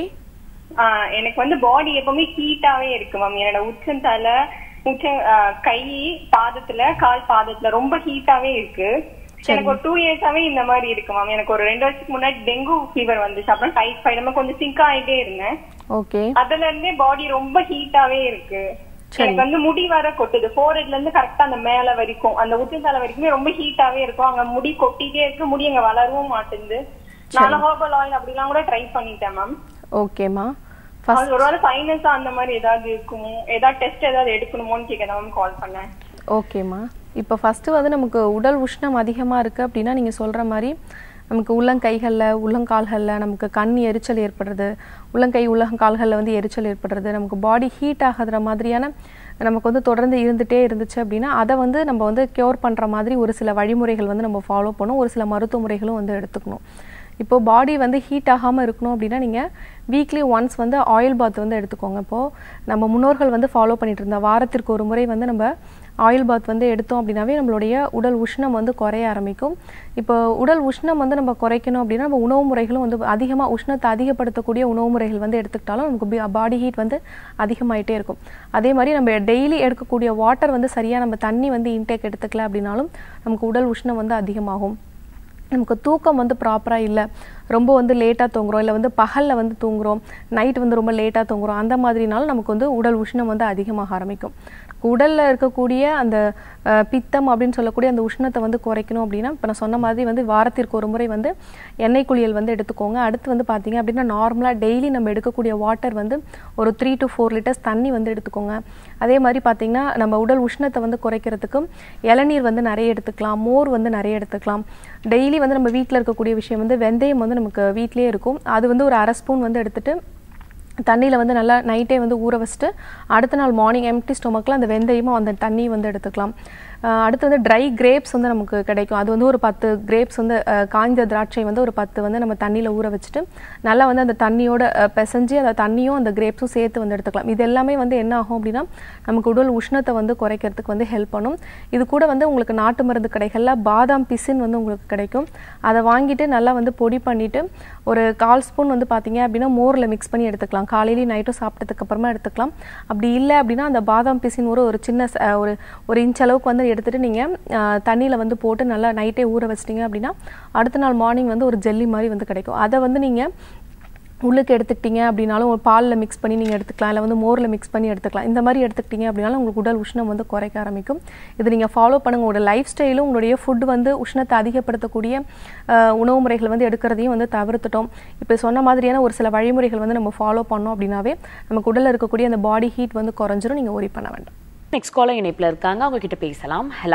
[SPEAKER 6] எனக்கு வந்து பாடி எப்பவுமே ஹீட்டாவே இருக்கு மேம் என்னோட உச்சந்தலை உச்ச ஆ, கை பாதத்துல கால் பாதத்துல ரொம்ப ஹீட்டாவே இருக்கு எனக்கு ஒரு டூ இயர்ஸாவே இந்த மாதிரி இருக்கு மேம் எனக்கு ஒரு ரெண்டு வருஷத்துக்கு முன்னாடி டெங்கு ஃபீவர் வந்துச்சு அப்புறம் டைஃபாய்டு நம்ம கொஞ்சம் சிங்க் ஆயிட்டே இருந்தேன்
[SPEAKER 2] ஓகே
[SPEAKER 6] அதுல இருந்தே பாடி ரொம்ப ஹீட்டாவே இருக்கு எனக்கு வந்து முடி வர கொட்டுது ஃபோர்ஹெட்ல இருந்து கரெக்டா அந்த மேல வரைக்கும் அந்த உச்சந்தலை வரைக்குமே ரொம்ப ஹீட்டாவே இருக்கும் அங்க முடி கொட்டிட்டே இருக்கு முடி அங்க வளரவும் மாட்டேங்குது நானும் ஹோபல் ஆயில் அப்படிலாம் கூட ட்ரை பண்ணிட்டேன் மேம்
[SPEAKER 2] ஓகேம்மா ஃபஸ்ட்
[SPEAKER 6] அது ஒருவேளை சைனஸ் அந்த மாதிரி ஏதாவது இருக்குமோ ஏதாவது டெஸ்ட் ஏதாவது எடுக்கணுமோன்னு கேட்க மேம் கால் பண்ணேன்
[SPEAKER 2] ஓகேம்மா இப்போ ஃபஸ்ட்டு வந்து நமக்கு உடல் உஷ்ணம் அதிகமாக இருக்குது அப்படின்னா நீங்கள் சொல்கிற மாதிரி நமக்கு உள்ளங்கைகளில் உள்ளங்கால்களில் நமக்கு கண் எரிச்சல் ஏற்படுறது உள்ளங்கை உள்ளங்கால்களில் வந்து எரிச்சல் ஏற்படுறது நமக்கு பாடி ஹீட் ஆகுற மாதிரியான நமக்கு வந்து தொடர்ந்து இருந்துகிட்டே இருந்துச்சு அப்படின்னா அதை வந்து நம்ம வந்து க்யூர் பண்ணுற மாதிரி ஒரு சில வழிமுறைகள் வந்து நம்ம ஃபாலோ பண்ணணும் ஒரு சில மருத்துவ முறைகளும் வந்து எடுத்துக்கணும் இப்போ பாடி வந்து ஹீட் ஆகாமல் இருக்கணும் அப்படின்னா நீங்கள் வீக்லி ஒன்ஸ் வந்து ஆயில் பாத் வந்து எடுத்துக்கோங்க இப்போது நம்ம முன்னோர்கள் வந்து ஃபாலோ பண்ணிட்டு இருந்தா வாரத்திற்கு ஒரு முறை வந்து நம்ம ஆயில் பாத் வந்து எடுத்தோம் அப்படின்னாவே நம்மளுடைய உடல் உஷ்ணம் வந்து குறைய ஆரம்பிக்கும் இப்போ உடல் உஷ்ணம் வந்து நம்ம குறைக்கணும் அப்படின்னா நம்ம உணவு முறைகளும் வந்து அதிகமாக உஷ்ணத்தை அதிகப்படுத்தக்கூடிய உணவு முறைகள் வந்து எடுத்துக்கிட்டாலும் நமக்கு பாடி ஹீட் வந்து அதிகமாயிட்டே இருக்கும் அதே மாதிரி நம்ம டெய்லி எடுக்கக்கூடிய வாட்டர் வந்து சரியாக நம்ம தண்ணி வந்து இன்டேக் எடுத்துக்கல அப்படின்னாலும் நமக்கு உடல் உஷ்ணம் வந்து அதிகமாகும் நமக்கு தூக்கம் வந்து ப்ராப்பராக இல்லை ரொம்ப வந்து லேட்டாக தூங்குறோம் இல்லை வந்து பகலில் வந்து தூங்குறோம் நைட் வந்து ரொம்ப லேட்டாக தூங்குறோம் அந்த மாதிரினாலும் நமக்கு வந்து உடல் உஷ்ணம் வந்து அதிகமாக ஆரம்பிக்கும் உடலில் இருக்கக்கூடிய அந்த அஹ், பித்தம் அப்படின்னு சொல்லக்கூடிய அந்த உஷ்ணத்தை வந்து குறைக்கணும் அப்படின்னா இப்போ நான் சொன்ன மாதிரி வந்து வாரத்திற்கு ஒரு முறை வந்து எண்ணெய் குளியல் வந்து எடுத்துக்கோங்க அடுத்து வந்து பார்த்தீங்க அப்படின்னா நார்மலாக டெய்லி நம்ம எடுக்கக்கூடிய வாட்டர் வந்து ஒரு த்ரீ டு ஃபோர் லிட்டர்ஸ் தண்ணி வந்து எடுத்துக்கோங்க அதே மாதிரி பார்த்தீங்கன்னா நம்ம உடல் உஷ்ணத்தை வந்து குறைக்கிறதுக்கும் இளநீர் வந்து நிறைய எடுத்துக்கலாம் மோர் வந்து நிறைய எடுத்துக்கலாம் டெய்லி வந்து நம்ம வீட்டில் இருக்கக்கூடிய விஷயம் வந்து வெந்தயம் வந்து நமக்கு வீட்டிலேயே இருக்கும் அது வந்து ஒரு அரை ஸ்பூன் வந்து எடுத்துட்டு தண்ணியில் வந்து நல்லா நைட்டே வந்து ஊற வச்சுட்டு அடுத்த நாள் மார்னிங் எம்டி ஸ்டொமக்கில் அந்த வெந்தயமும் அந்த தண்ணி வந்து எடுத்துக்கலாம் அஹ் அடுத்து வந்து ட்ரை கிரேப்ஸ் வந்து நமக்கு கிடைக்கும் அது வந்து ஒரு பத்து கிரேப்ஸ் வந்து அஹ், காய்ந்த திராட்சை வந்து ஒரு பத்து வந்து நம்ம தண்ணியில் ஊற வச்சுட்டு நல்லா வந்து அந்த தண்ணியோட அஹ், பிசைஞ்சு அந்த தண்ணியும் அந்த கிரேப்ஸும் சேர்த்து வந்து எடுத்துக்கலாம் இது எல்லாமே வந்து என்ன ஆகும் அப்படின்னா நமக்கு உடல் உஷ்ணத்தை வந்து குறைக்கிறதுக்கு வந்து ஹெல்ப் பண்ணும் இது கூட வந்து உங்களுக்கு நாட்டு மருந்து கடைகளில் பாதாம் பிசின் வந்து உங்களுக்கு கிடைக்கும் அதை வாங்கிட்டு நல்லா வந்து பொடி பண்ணிட்டு ஒரு கால் ஸ்பூன் வந்து பார்த்தீங்க அப்படின்னா மோரில் மிக்ஸ் பண்ணி எடுத்துக்கலாம் காலையிலையும் நைட்டும் சாப்பிட்டதுக்கு அப்புறமா எடுத்துக்கலாம் அப்படி இல்லை அப்படின்னா அந்த பாதாம் பிசின் ஒரு ஒரு சின்ன ச- அஹ் ஒரு ஒரு இன்ச் அளவுக்கு வந்து எடுத்துட்டு நீங்கள் தண்ணியில் வந்து போட்டு நல்லா நைட்டே ஊற வச்சிட்டிங்க அப்படின்னா அடுத்த நாள் மார்னிங் வந்து ஒரு ஜெல்லி மாதிரி வந்து கிடைக்கும் அதை வந்து நீங்கள் உள்ளுக்கு எடுத்துக்கிட்டீங்க அப்படின்னாலும் ஒரு பாலில் மிக்ஸ் பண்ணி நீங்கள் எடுத்துக்கலாம் இல்லை வந்து மோரில் மிக்ஸ் பண்ணி எடுத்துக்கலாம் இந்த மாதிரி எடுத்துக்கிட்டீங்க அப்படின்னாலும் உங்களுக்கு உடல் உஷ்ணம் வந்து குறைக்க ஆரம்பிக்கும் இது நீங்கள் ஃபாலோ பண்ணுங்க உங்களோட லைஃப் ஸ்டைலும் உங்களுடைய ஃபுட் வந்து உஷ்ணத்தை அதிகப்படுத்தக்கூடிய அஹ், உணவு முறைகள் வந்து எடுக்கிறதையும் வந்து தவிர்த்துட்டோம் இப்போ சொன்ன மாதிரியான ஒரு சில வழிமுறைகள் வந்து நம்ம ஃபாலோ பண்ணோம் அப்படின்னாவே நமக்கு உடலில் இருக்கக்கூடிய அந்த பாடி ஹீட் வந்து குறைஞ்சிரும் நீங்கள் worry பண்ண வேண்டாம்
[SPEAKER 1] நெக்ஸ்ட் காலர் இணைப்பில் இருக்காங்க அவங்க கிட்ட பேசலாம் ஹலோ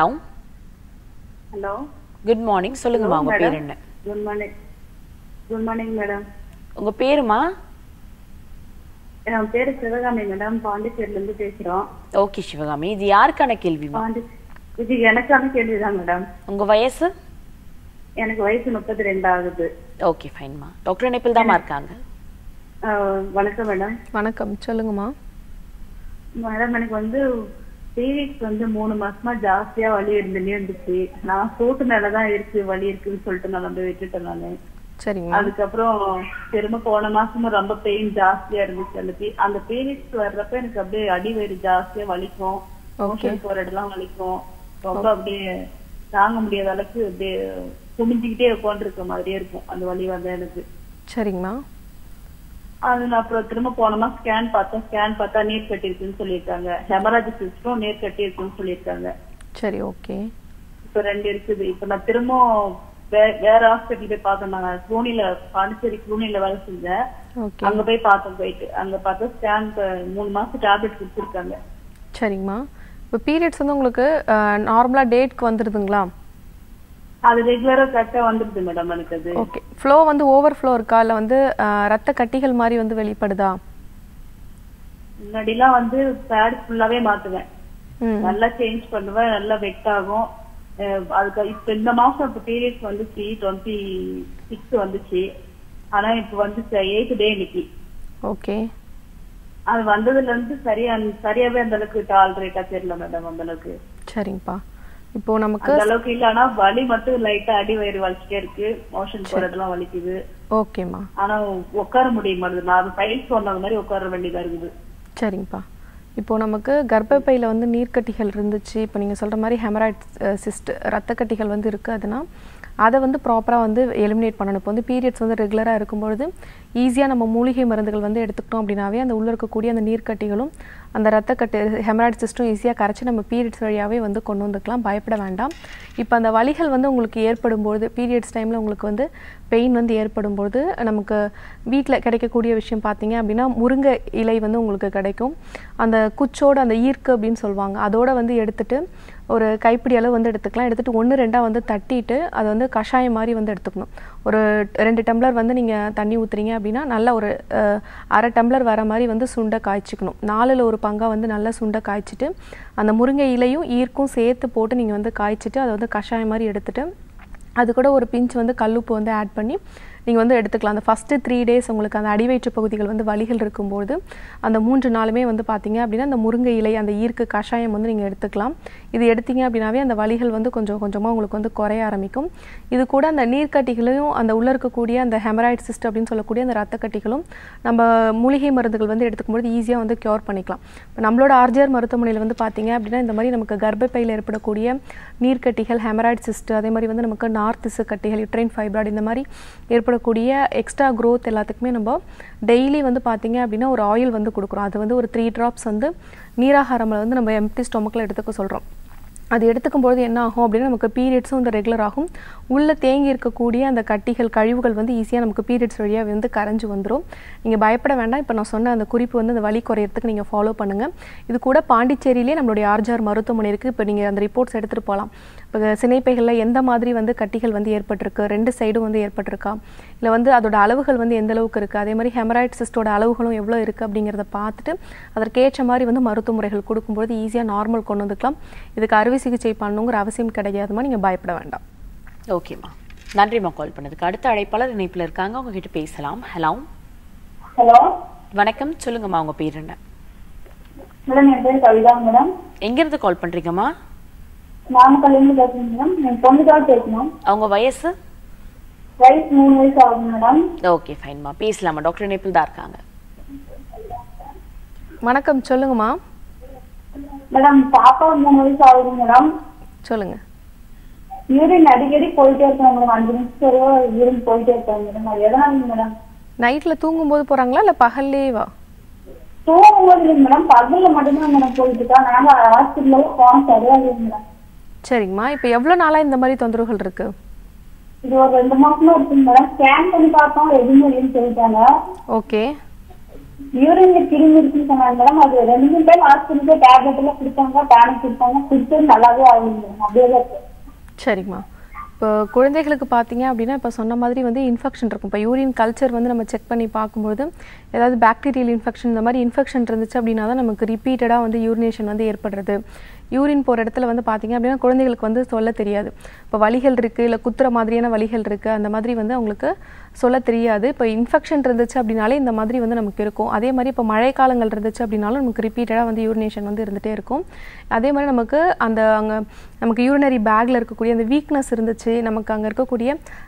[SPEAKER 3] ஹலோ
[SPEAKER 1] குட் மார்னிங் சொல்லுங்கம்மா உங்க பேர் என்ன
[SPEAKER 3] good morning good morning madam
[SPEAKER 1] உங்க பேருமா
[SPEAKER 3] என் பேரு சிவகாமி மேடம் பாண்டிச்சேரில இருந்து பேசுறோம்
[SPEAKER 1] ஓகே சிவகாமி இது யாருக்கான கேள்விமா
[SPEAKER 3] பாண்டி இது எனக்கான கேள்விதான் மேடம்
[SPEAKER 1] உங்க வயசு
[SPEAKER 3] எனக்கு வயசு முப்பத்தி ரெண்டு ஆகுது
[SPEAKER 1] ஓகே ஃபைன்மா டாக்டர் இணைப்பில் தாம்மா இருக்காங்க
[SPEAKER 3] ஆஹ் வணக்கம் மேடம்
[SPEAKER 2] வணக்கம் சொல்லுங்கம்மா
[SPEAKER 3] மேடம் எனக்கு வந்து பீரியட்ஸ் வந்து மூணு மாசமா ஜாஸ்தியா வலி இருந்துட்டே இருந்துச்சு நான் சூட்டு மேலதான் இருக்கு வலி இருக்குன்னு சொல்லிட்டு நான் வந்து விட்டுட்டேன் நானு
[SPEAKER 2] சரிங்கம்மா
[SPEAKER 3] அதுக்கப்புறம் திரும்ப போன மாசமும் ரொம்ப பெயின் ஜாஸ்தியா இருந்துச்சு அந்த பீ- அந்த பீரியட்ஸ் வர்றப்ப எனக்கு அப்படியே அடி வயிறு ஜாஸ்தியா வலிக்கும் மோஷன் போற இடம்லாம் வலிக்கும் ரொம்ப அப்படியே தாங்க முடியாத அளவுக்கு அப்படியே குமிஞ்சுக்கிட்டே உட்காந்துருக்க மாதிரியே இருக்கும் அந்த வலி வந்தா எனக்கு
[SPEAKER 2] சரிங்கம்மா
[SPEAKER 3] அது நான் அப்புறம் திரும்ப போனோமா ஸ்கேன் பார்த்தேன் ஸ்கேன் பார்த்தா நீர் கட்டி இருக்குன்னு சொல்லியிருக்காங்க ஹெமராஜ் சிஸ்டம் நீர் கட்டி இருக்குன்னு சொல்லியிருக்காங்க
[SPEAKER 2] சரி ஓகே
[SPEAKER 3] இப்ப ரெண்டு இருக்குது இப்ப நான் திரும்பவும் வே- வேற ஹாஸ்பிட்டல் போய் பார்த்தோம் நாங்க குளூனில பாண்டிச்சேரி குளூனில வேலை செஞ்சேன்
[SPEAKER 2] ஓகே
[SPEAKER 3] அங்க போய் பார்த்தோம் போயிட்டு அங்க பார்த்தா ஸ்கேன் மூணு மாசம் டேப்லெட் கொடுத்துருக்காங்க
[SPEAKER 2] சரிங்கம்மா இப்போ பீரியட்ஸ் வந்து உங்களுக்கு நார்மலாக டேட்க்கு வந்துடுதுங்களா
[SPEAKER 3] அது ரெகுலரா கரெக்டா வந்துருது மேடம் எனக்கு அது
[SPEAKER 2] ஓகே ஃப்ளோ வந்து ஓவர் ஃப்ளோ இருக்கா இல்லை வந்து அஹ், ரத்த கட்டிகள் மாதிரி வந்து வெளிப்படுதா
[SPEAKER 3] முன்னாடி எல்லாம் வந்து பேட் ஃபுல்லாவே மாத்துவேன்
[SPEAKER 2] ம்
[SPEAKER 3] நல்லா சேஞ்ச் பண்ணுவேன் நல்லா வெட் ஆகும் அஹ் அதுக்கு இப்ப இந்த மாசம் இப்ப பீரியட்ஸ் வந்துச்சு டுவெண்ட்டி சிக்ஸ் வந்துச்சு ஆனா இப்ப வந்து எயித் டே இன்னைக்கு
[SPEAKER 2] ஓகே
[SPEAKER 3] அது வந்ததுல இருந்து சரியா சரியாவே அந்த அளவுக்கு டாலரேட்டா தெரியல மேடம் அந்த அளவுக்கு
[SPEAKER 2] சரிங்கப்பா இப்போ நமக்கு
[SPEAKER 3] அந்த அளவுக்கு இல்ல ஆனா வலி மட்டும் லைட்டா அடி வயிறு வலிச்சுட்டே இருக்கு மோஷன் போறதெல்லாம் வலிக்குது
[SPEAKER 2] ஓகேம்மா
[SPEAKER 3] ஆனா உட்கார முடிய மாட்டேங்குது நான் பைல்ஸ் சொன்ன மாதிரி உட்கார வேண்டியதா இருக்குது
[SPEAKER 2] சரிங்கப்பா இப்போ நமக்கு கர்ப்பப்பையில் வந்து நீர்க்கட்டிகள் இருந்துச்சு இப்போ நீங்கள் சொல்கிற மாதிரி ஹெமராய்ட் சிஸ்ட் ரத்தக்கட்டிகள் வந்து இருக்குது அதுனா அதை வந்து ப்ராப்பராக வந்து எலிமினேட் பண்ணணும் இப்போ வந்து பீரியட்ஸ் வந்து ரெகுலராக இருக்கும்பொழுது ஈஸியாக நம்ம மூலிகை மருந்துகள் வந்து எடுத்துக்கிட்டோம் அப்படின்னாவே அந்த உள்ளே இருக்கக்கூடிய அந்த நீர்க்கட்டிகளும் அந்த ரத்தக்கட்டு ஹெமராய்ட் சிஸ்டம் ஈஸியாக கரைச்சி நம்ம பீரியட்ஸ் வழியாகவே வந்து கொண்டு வந்துக்கலாம் பயப்பட வேண்டாம் இப்போ அந்த வலிகள் வந்து உங்களுக்கு ஏற்படும்போது பீரியட்ஸ் டைமில் உங்களுக்கு வந்து பெயின் வந்து ஏற்படும்போது நமக்கு வீட்டில் கிடைக்கக்கூடிய விஷயம் பார்த்தீங்க அப்படின்னா முருங்கை இலை வந்து உங்களுக்கு கிடைக்கும் அந்த குச்சோட அந்த ஈர்க்கு அப்படின்னு சொல்லுவாங்க அதோட வந்து எடுத்துட்டு ஒரு கைப்பிடி அளவு வந்து எடுத்துக்கலாம் எடுத்துட்டு ஒன்று ரெண்டாக வந்து தட்டிட்டு அதை வந்து கஷாயம் மாதிரி வந்து எடுத்துக்கணும் ஒரு ரெண்டு டம்ளர் வந்து நீங்கள் தண்ணி ஊற்றுறீங்க அப்படின்னா நல்லா ஒரு அஹ், அரை டம்ளர் வர மாதிரி வந்து சுண்டை காய்ச்சிக்கணும் நாலில் ஒரு பங்காக வந்து நல்லா சுண்டை காய்ச்சிட்டு அந்த முருங்கை இலையும் ஈர்க்கும் சேர்த்து போட்டு நீங்கள் வந்து காய்ச்சிட்டு அதை வந்து கஷாயம் மாதிரி எடுத்துட்டு அது கூட ஒரு பிஞ்ச் வந்து கல்லுப்பு வந்து ஆட் பண்ணி நீங்கள் வந்து எடுத்துக்கலாம் அந்த ஃபஸ்ட்டு த்ரீ டேஸ் உங்களுக்கு அந்த அடிவயிற்று பகுதிகள் வந்து வலிகள் இருக்கும்போது அந்த மூன்று நாளுமே வந்து பார்த்தீங்க அப்படின்னா அந்த முருங்கை இலை அந்த ஈர்க்கு கஷாயம் வந்து நீங்கள் எடுத்துக்கலாம் இது எடுத்தீங்க அப்படின்னாவே அந்த வலிகள் வந்து கொஞ்சம் கொஞ்சமாக உங்களுக்கு வந்து குறைய ஆரம்பிக்கும் இது கூட அந்த நீர்க்கட்டிகளையும் அந்த உள்ளே இருக்கக்கூடிய அந்த ஹெமராய்ட் சிஸ்ட் அப்படின்னு சொல்லக்கூடிய அந்த ரத்தக்கட்டிகளும் நம்ம மூலிகை மருந்துகள் வந்து எடுத்துக்கும்போது ஈஸியாக வந்து க்யூர் பண்ணிக்கலாம் இப்போ நம்மளோட ஆர்ஜிஆர் மருத்துவமனையில் வந்து பார்த்தீங்க அப்படின்னா இந்த மாதிரி நமக்கு கர்ப்பப்பையில் ஏற்படக்கூடிய நீர்க்கட்டிகள் ஹெமராய்ட் சிஸ்ட் அதே மாதிரி வந்து நமக்கு நார்த் திசு கட்டிகள் யுட்ரைன் ஃபைப்ராய்டு இந்த மாதிரி ஏற்படக்கூடிய எக்ஸ்ட்ரா growth எல்லாத்துக்குமே நம்ம டெய்லி வந்து பார்த்தீங்க அப்படின்னா ஒரு ஆயில் வந்து கொடுக்குறோம் அது வந்து ஒரு த்ரீ ட்ராப்ஸ் வந்து நீராகாரமில் வந்து நம்ம எம்டி ஸ்டொமக்கில் எடுத்துக்க சொல்கிறோம் அது எடுத்துக்கும்போது என்ன ஆகும் அப்படின்னா நமக்கு பீரியட்ஸும் வந்து ரெகுலர் ஆகும் உள்ளே தேங்கி இருக்கக்கூடிய அந்த கட்டிகள் கழிவுகள் வந்து ஈஸியாக நமக்கு பீரியட்ஸ் வழியாக வந்து கரைஞ்சு வந்துடும் நீங்கள் பயப்பட வேண்டாம் இப்போ நான் சொன்ன அந்த குறிப்பு வந்து அந்த வலி குறையறதுக்கு நீங்கள் ஃபாலோ பண்ணுங்கள் இது கூட பாண்டிச்சேரியிலே நம்மளுடைய ஆர்ஜார் மருத்துவமனை இருக்குது இப்போ நீங்கள் அந்த ரிப்போர்ட்ஸ் எடுத்துகிட்டு போகலாம் இப்போ சினைப்பைகளில் எந்த மாதிரி வந்து கட்டிகள் வந்து ஏற்பட்டிருக்கு ரெண்டு சைடும் வந்து ஏற்பட்டிருக்கா இல்லை வந்து அதோட அளவுகள் வந்து எந்த அளவுக்கு இருக்குது அதே மாதிரி ஹெமராய்ட் சிஸ்டோட அளவுகளும் எவ்வளோ இருக்குது அப்படிங்கிறத பார்த்துட்டு அதற்கேற்ற மாதிரி வந்து மருத்துவ முறைகள் கொடுக்கும்போது ஈஸியாக நார்மல் கொண்டு வந்துக்கலாம் இதுக்கு அறுவை சிகிச்சை பண்ணணுங்கிற அவசியம் கிடையாதுமா நீங்கள் பயப்பட வேண்டாம்
[SPEAKER 1] ஓகேம்மா நன்றிம்மா கால் பண்ணதுக்கு அடுத்த அழைப்பாளர் இணைப்பில் இருக்காங்க உங்ககிட்ட பேசலாம் ஹலோ
[SPEAKER 3] ஹலோ
[SPEAKER 1] வணக்கம் சொல்லுங்கம்மா உங்க பேர் என்ன
[SPEAKER 3] மேடம் என் பேர் கவிதா மேடம்
[SPEAKER 1] எங்கிருந்து கால் பண்றீங்கம்மா
[SPEAKER 3] நாமக்கல்ல இருந்து பேசுறேன் மேடம் என் பொண்ணுக்காக பேசணும்
[SPEAKER 1] அவங்க வயசு
[SPEAKER 3] வயசு மூணு வயசு ஆகுது மேடம்
[SPEAKER 1] ஓகே ஃபைன்மா பேசலாமா டாக்டர் இணைப்பில் தான் இருக்காங்க
[SPEAKER 2] வணக்கம் சொல்லுங்கம்மா
[SPEAKER 3] மேடம் பாப்பா மூணு வயசு ஆகுது மேடம்
[SPEAKER 2] சொல்லுங்கள்
[SPEAKER 3] யூரின் அடிக்கடி போயிட்டே இருக்கேன் மேடம் அஞ்சு நிமிஷம் யூரின் போயிட்டே இருக்கேன் மேடம் அது எதனால மேடம்
[SPEAKER 2] நைட்டில் தூங்கும்போது போகிறாங்களா இல்லை பகல்லேவா
[SPEAKER 3] தூங்கும்போது இல்லைங்க மேடம் பகல்ல மட்டும்தான் மேடம் போயிட்டு இருக்கா நாங்க ஹாஸ்பிட்டல்ல போனோம் சரியா இல்லைங்க மேடம்
[SPEAKER 2] சரிங்கம்மா இப்போ எவ்வளோ நாளாக இந்த மாதிரி தொந்தரவுகள் இருக்குது
[SPEAKER 3] இது ஒரு ரெண்டு மாசமா இருக்குங்க மேடம் ஸ்கேன் பண்ணி பார்த்தோம் எதுவுமே இல்லைன்னு சொல்லிட்டாங்க
[SPEAKER 2] ஓகே
[SPEAKER 3] யூரின்ல கிருமி இருக்குன்னு சொன்னாங்க மேடம் அது ரெண்டு மூணு டைம் ஹாஸ்பிட்டல் போய் டேப்லெட் எல்லாம் கொடுத்தாங்க டானிக் கொடுத்தாங்க குடிச்சது நல்லாவே ஆகுது மேடம் அப்படியே தான் இருக்கு
[SPEAKER 2] சரிங்கம்மா இப்போ குழந்தைகளுக்கு பார்த்தீங்க அப்படின்னா இப்போ சொன்ன மாதிரி வந்து இன்ஃபெக்ஷன் இருக்கும் இப்போ யூரின் கல்ச்சர் வந்து நம்ம செக் பண்ணி பார்க்கும்போது ஏதாவது பாக்டீரியல் இன்ஃபெக்ஷன் இந்த மாதிரி இன்ஃபெக்ஷன் இருந்துச்சு அப்படின்னா தான் நமக்கு ரிப்பீட்டடாக வந்து யூரினேஷன் வந்து ஏற்படுறது யூரின் போகிற இடத்துல வந்து பார்த்தீங்க அப்படின்னா குழந்தைகளுக்கு வந்து சொல்ல தெரியாது இப்போ வலிகள் இருக்குது இல்லை குத்துற மாதிரியான வலிகள் இருக்குது அந்த மாதிரி வந்து அவங்களுக்கு சொல்ல தெரியாது இப்போ இன்ஃபெக்ஷன் இருந்துச்சு அப்படின்னாலே இந்த மாதிரி வந்து நமக்கு இருக்கும் அதே மாதிரி இப்போ மழை காலங்கள் இருந்துச்சு அப்படின்னாலும் நமக்கு ரிப்பீட்டடாக வந்து யூரினேஷன் வந்து இருந்துகிட்டே இருக்கும் அதே மாதிரி நமக்கு அந்த அங்கே நமக்கு யூரினரி பேக்கில் இருக்கக்கூடிய அந்த வீக்னஸ் இருந்துச்சு நமக்கு அங்கே இருக்கக்கூடிய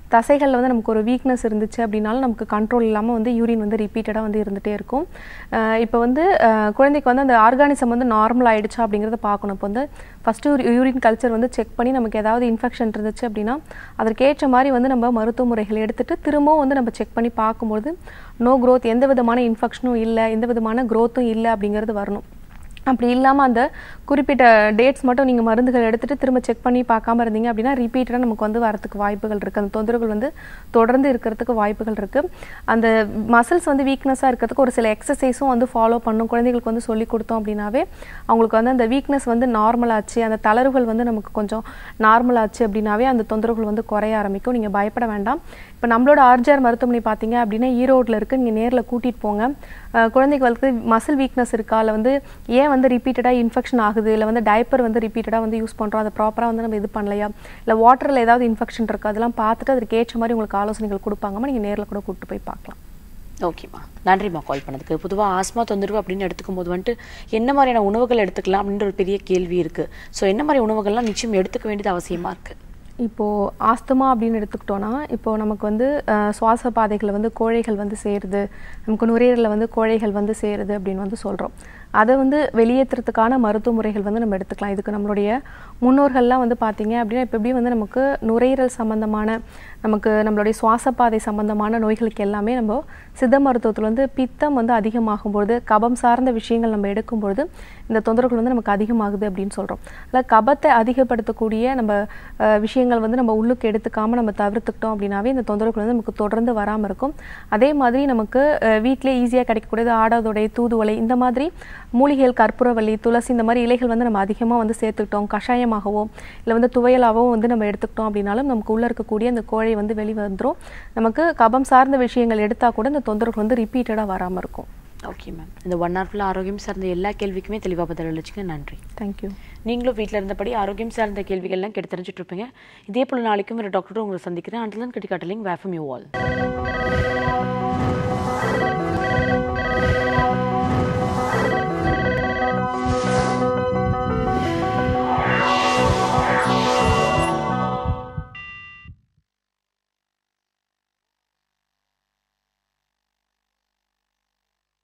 [SPEAKER 2] தசைகளில் வந்து நமக்கு ஒரு வீக்னஸ் இருந்துச்சு அப்படின்னாலும் நமக்கு கண்ட்ரோல் இல்லாமல் வந்து யூரின் வந்து ரிப்பீட்டடாக வந்து இருந்துகிட்டே இருக்கும் இப்போ வந்து அஹ், குழந்தைக்கு வந்து அந்த ஆர்கானிசம் வந்து நார்மல் ஆயிடுச்சா அப்படிங்கிறத பார்க்கணும் இப்போ வந்து ஃபஸ்ட்டு யூரின் கல்ச்சர் வந்து செக் பண்ணி நமக்கு ஏதாவது இன்ஃபெக்ஷன் இருந்துச்சு அப்படின்னா அதற்கேற்ற மாதிரி வந்து நம்ம மருத்துவ முறைகள் எடுத்துட்டு திரும்பவும் வந்து நம்ம செக் பண்ணி பார்க்கும்போது நோ growth எந்த விதமான இன்ஃபெக்ஷனும் இல்லை எந்த விதமான growth-உம் இல்லை அப்படிங்கிறது வரணும் அப்படி இல்லாமல் அந்த குறிப்பிட்ட டேட்ஸ் மட்டும் நீங்கள் மருந்துகள் எடுத்துகிட்டு திரும்ப செக் பண்ணி பார்க்காம இருந்தீங்க அப்படின்னா ரிப்பீட்டடாக நமக்கு வந்து வரதுக்கு வாய்ப்புகள் இருக்குது அந்த தொந்தரவுகள் வந்து தொடர்ந்து இருக்கிறதுக்கு வாய்ப்புகள் இருக்குது அந்த மசில்ஸ் வந்து வீக்னஸாக இருக்கிறதுக்கு ஒரு சில எக்ஸசைஸும் வந்து ஃபாலோ பண்ணும் குழந்தைகளுக்கு வந்து சொல்லி கொடுத்தோம் அப்படின்னாவே அவங்களுக்கு வந்து அந்த வீக்னஸ் வந்து நார்மல் ஆச்சு அந்த தளர்வுகள் வந்து நமக்கு கொஞ்சம் நார்மல் ஆச்சு அப்படின்னாவே அந்த தொந்தரவுகள் வந்து குறைய ஆரம்பிக்கும் நீங்கள் பயப்பட வேண்டாம் இப்போ நம்மளோட ஆர்ஜிஆர் மருத்துவமனை பார்த்தீங்க அப்படின்னா ஈரோட்டில் இருக்குது நீங்கள் நேரில் கூட்டிகிட்டு போங்க அஹ் குழந்தைகளுக்கு மசில் வீக்னஸ் இருக்கா இல்லை வந்து ஏன் வந்து ரிப்பீட்டடாக இன்ஃபெக்ஷன் ஆகுது இல்லை வந்து டைப்பர் வந்து ரிப்பீட்டடாக வந்து யூஸ் பண்ணுறோம் அதை ப்ராப்பராக வந்து நம்ம இது பண்ணலையா இல்லை வாட்டரில் ஏதாவது இன்ஃபெக்ஷன் இருக்கா அதெல்லாம் பார்த்துட்டு அதுக்கு ஏற்ற மாதிரி உங்களுக்கு ஆலோசனைகள் கொடுப்பாங்கம்மா நீங்கள் நேரில் கூட கூப்பிட்டு போய் பார்க்கலாம்
[SPEAKER 1] ஓகேம்மா நன்றிம்மா கால் பண்ணதுக்கு பொதுவாக ஆஸ்மா தொந்தரவு அப்படின்னு எடுத்துக்கும் போது வந்துட்டு என்ன மாதிரியான உணவுகள் எடுத்துக்கலாம் அப்படின்ற ஒரு பெரிய கேள்வி இருக்கு ஸோ என்ன மாதிரி உணவுகள்லாம் நிச்சயம் எடுத்துக்க வேண்டியது அவசியமா இருக்கு
[SPEAKER 2] இப்போது ஆஸ்துமா அப்படின்னு எடுத்துக்கிட்டோன்னா இப்போ நமக்கு வந்து அஹ், சுவாச பாதைகளில் வந்து கோழைகள் வந்து சேருது நமக்கு நுரையீரலில் வந்து கோழைகள் வந்து சேருது அப்படின்னு வந்து சொல்கிறோம் அதை வந்து வெளியேற்றுறதுக்கான மருத்துவ முறைகள் வந்து நம்ம எடுத்துக்கலாம் இதுக்கு நம்மளுடைய முன்னோர்கள்லாம் வந்து பார்த்தீங்க அப்படின்னா இப்போ எப்படி வந்து நமக்கு நுரையீரல் சம்பந்தமான நமக்கு நம்மளுடைய சுவாச பாதை சம்பந்தமான நோய்களுக்கு எல்லாமே நம்ம சித்த மருத்துவத்தில் வந்து பித்தம் வந்து அதிகமாகும் பொழுது கபம் சார்ந்த விஷயங்கள் நம்ம எடுக்கும் பொழுது இந்த தொந்தரவுகள் வந்து நமக்கு அதிகமாகுது அப்படின்னு சொல்கிறோம் இல்லை கபத்தை அதிகப்படுத்தக்கூடிய நம்ம அஹ், விஷயங்கள் வந்து நம்ம உள்ளுக்கு எடுத்துக்காம நம்ம தவிர்த்துக்கிட்டோம் அப்படின்னாவே இந்த தொந்தரவுகள் வந்து நமக்கு தொடர்ந்து வராமல் இருக்கும் அதே மாதிரி நமக்கு அஹ், வீட்டிலே ஈஸியாக கிடைக்கக்கூடியது ஆடாதொடை தூதுவளை இந்த மாதிரி மூலிகைகள் கற்பூரவள்ளி துளசி இந்த மாதிரி இலைகள் வந்து நம்ம அதிகமாக வந்து சேர்த்துக்கிட்டோம் கஷாயமாகவோ இல்லை வந்து துவையலாகவோ வந்து நம்ம எடுத்துக்கிட்டோம் அப்படின்னாலும் நமக்கு உள்ளே இருக்கக்கூடிய அந்த கோழை வந்து வெளி வந்துடும் நமக்கு கபம் சார்ந்த விஷயங்கள் எடுத்தால் கூட இந்த தொந்தரவுகள் வந்து ரிப்பீட்டடாக வராமல் இருக்கும்
[SPEAKER 1] ஓகே மேம் இந்த ஒன் ஹவர் ஃபுல்லாக ஆரோக்கியம் சார்ந்த எல்லா கேள்விக்குமே தெளிவாக பதில் அளிச்சுங்க நன்றி
[SPEAKER 2] தேங்க்யூ
[SPEAKER 1] நீங்களும் வீட்டில் இருந்தபடி ஆரோக்கியம் சார்ந்த கேள்விகள்லாம் கேட்டு தெரிஞ்சுட்டு இருப்பீங்க இதே போல் நாளைக்கும் ஒரு டாக்டரும் உங்களை சந்திக்கிறேன் அண்டலன் கட்டி காட்டலிங் வேஃபம் யூ ஆல்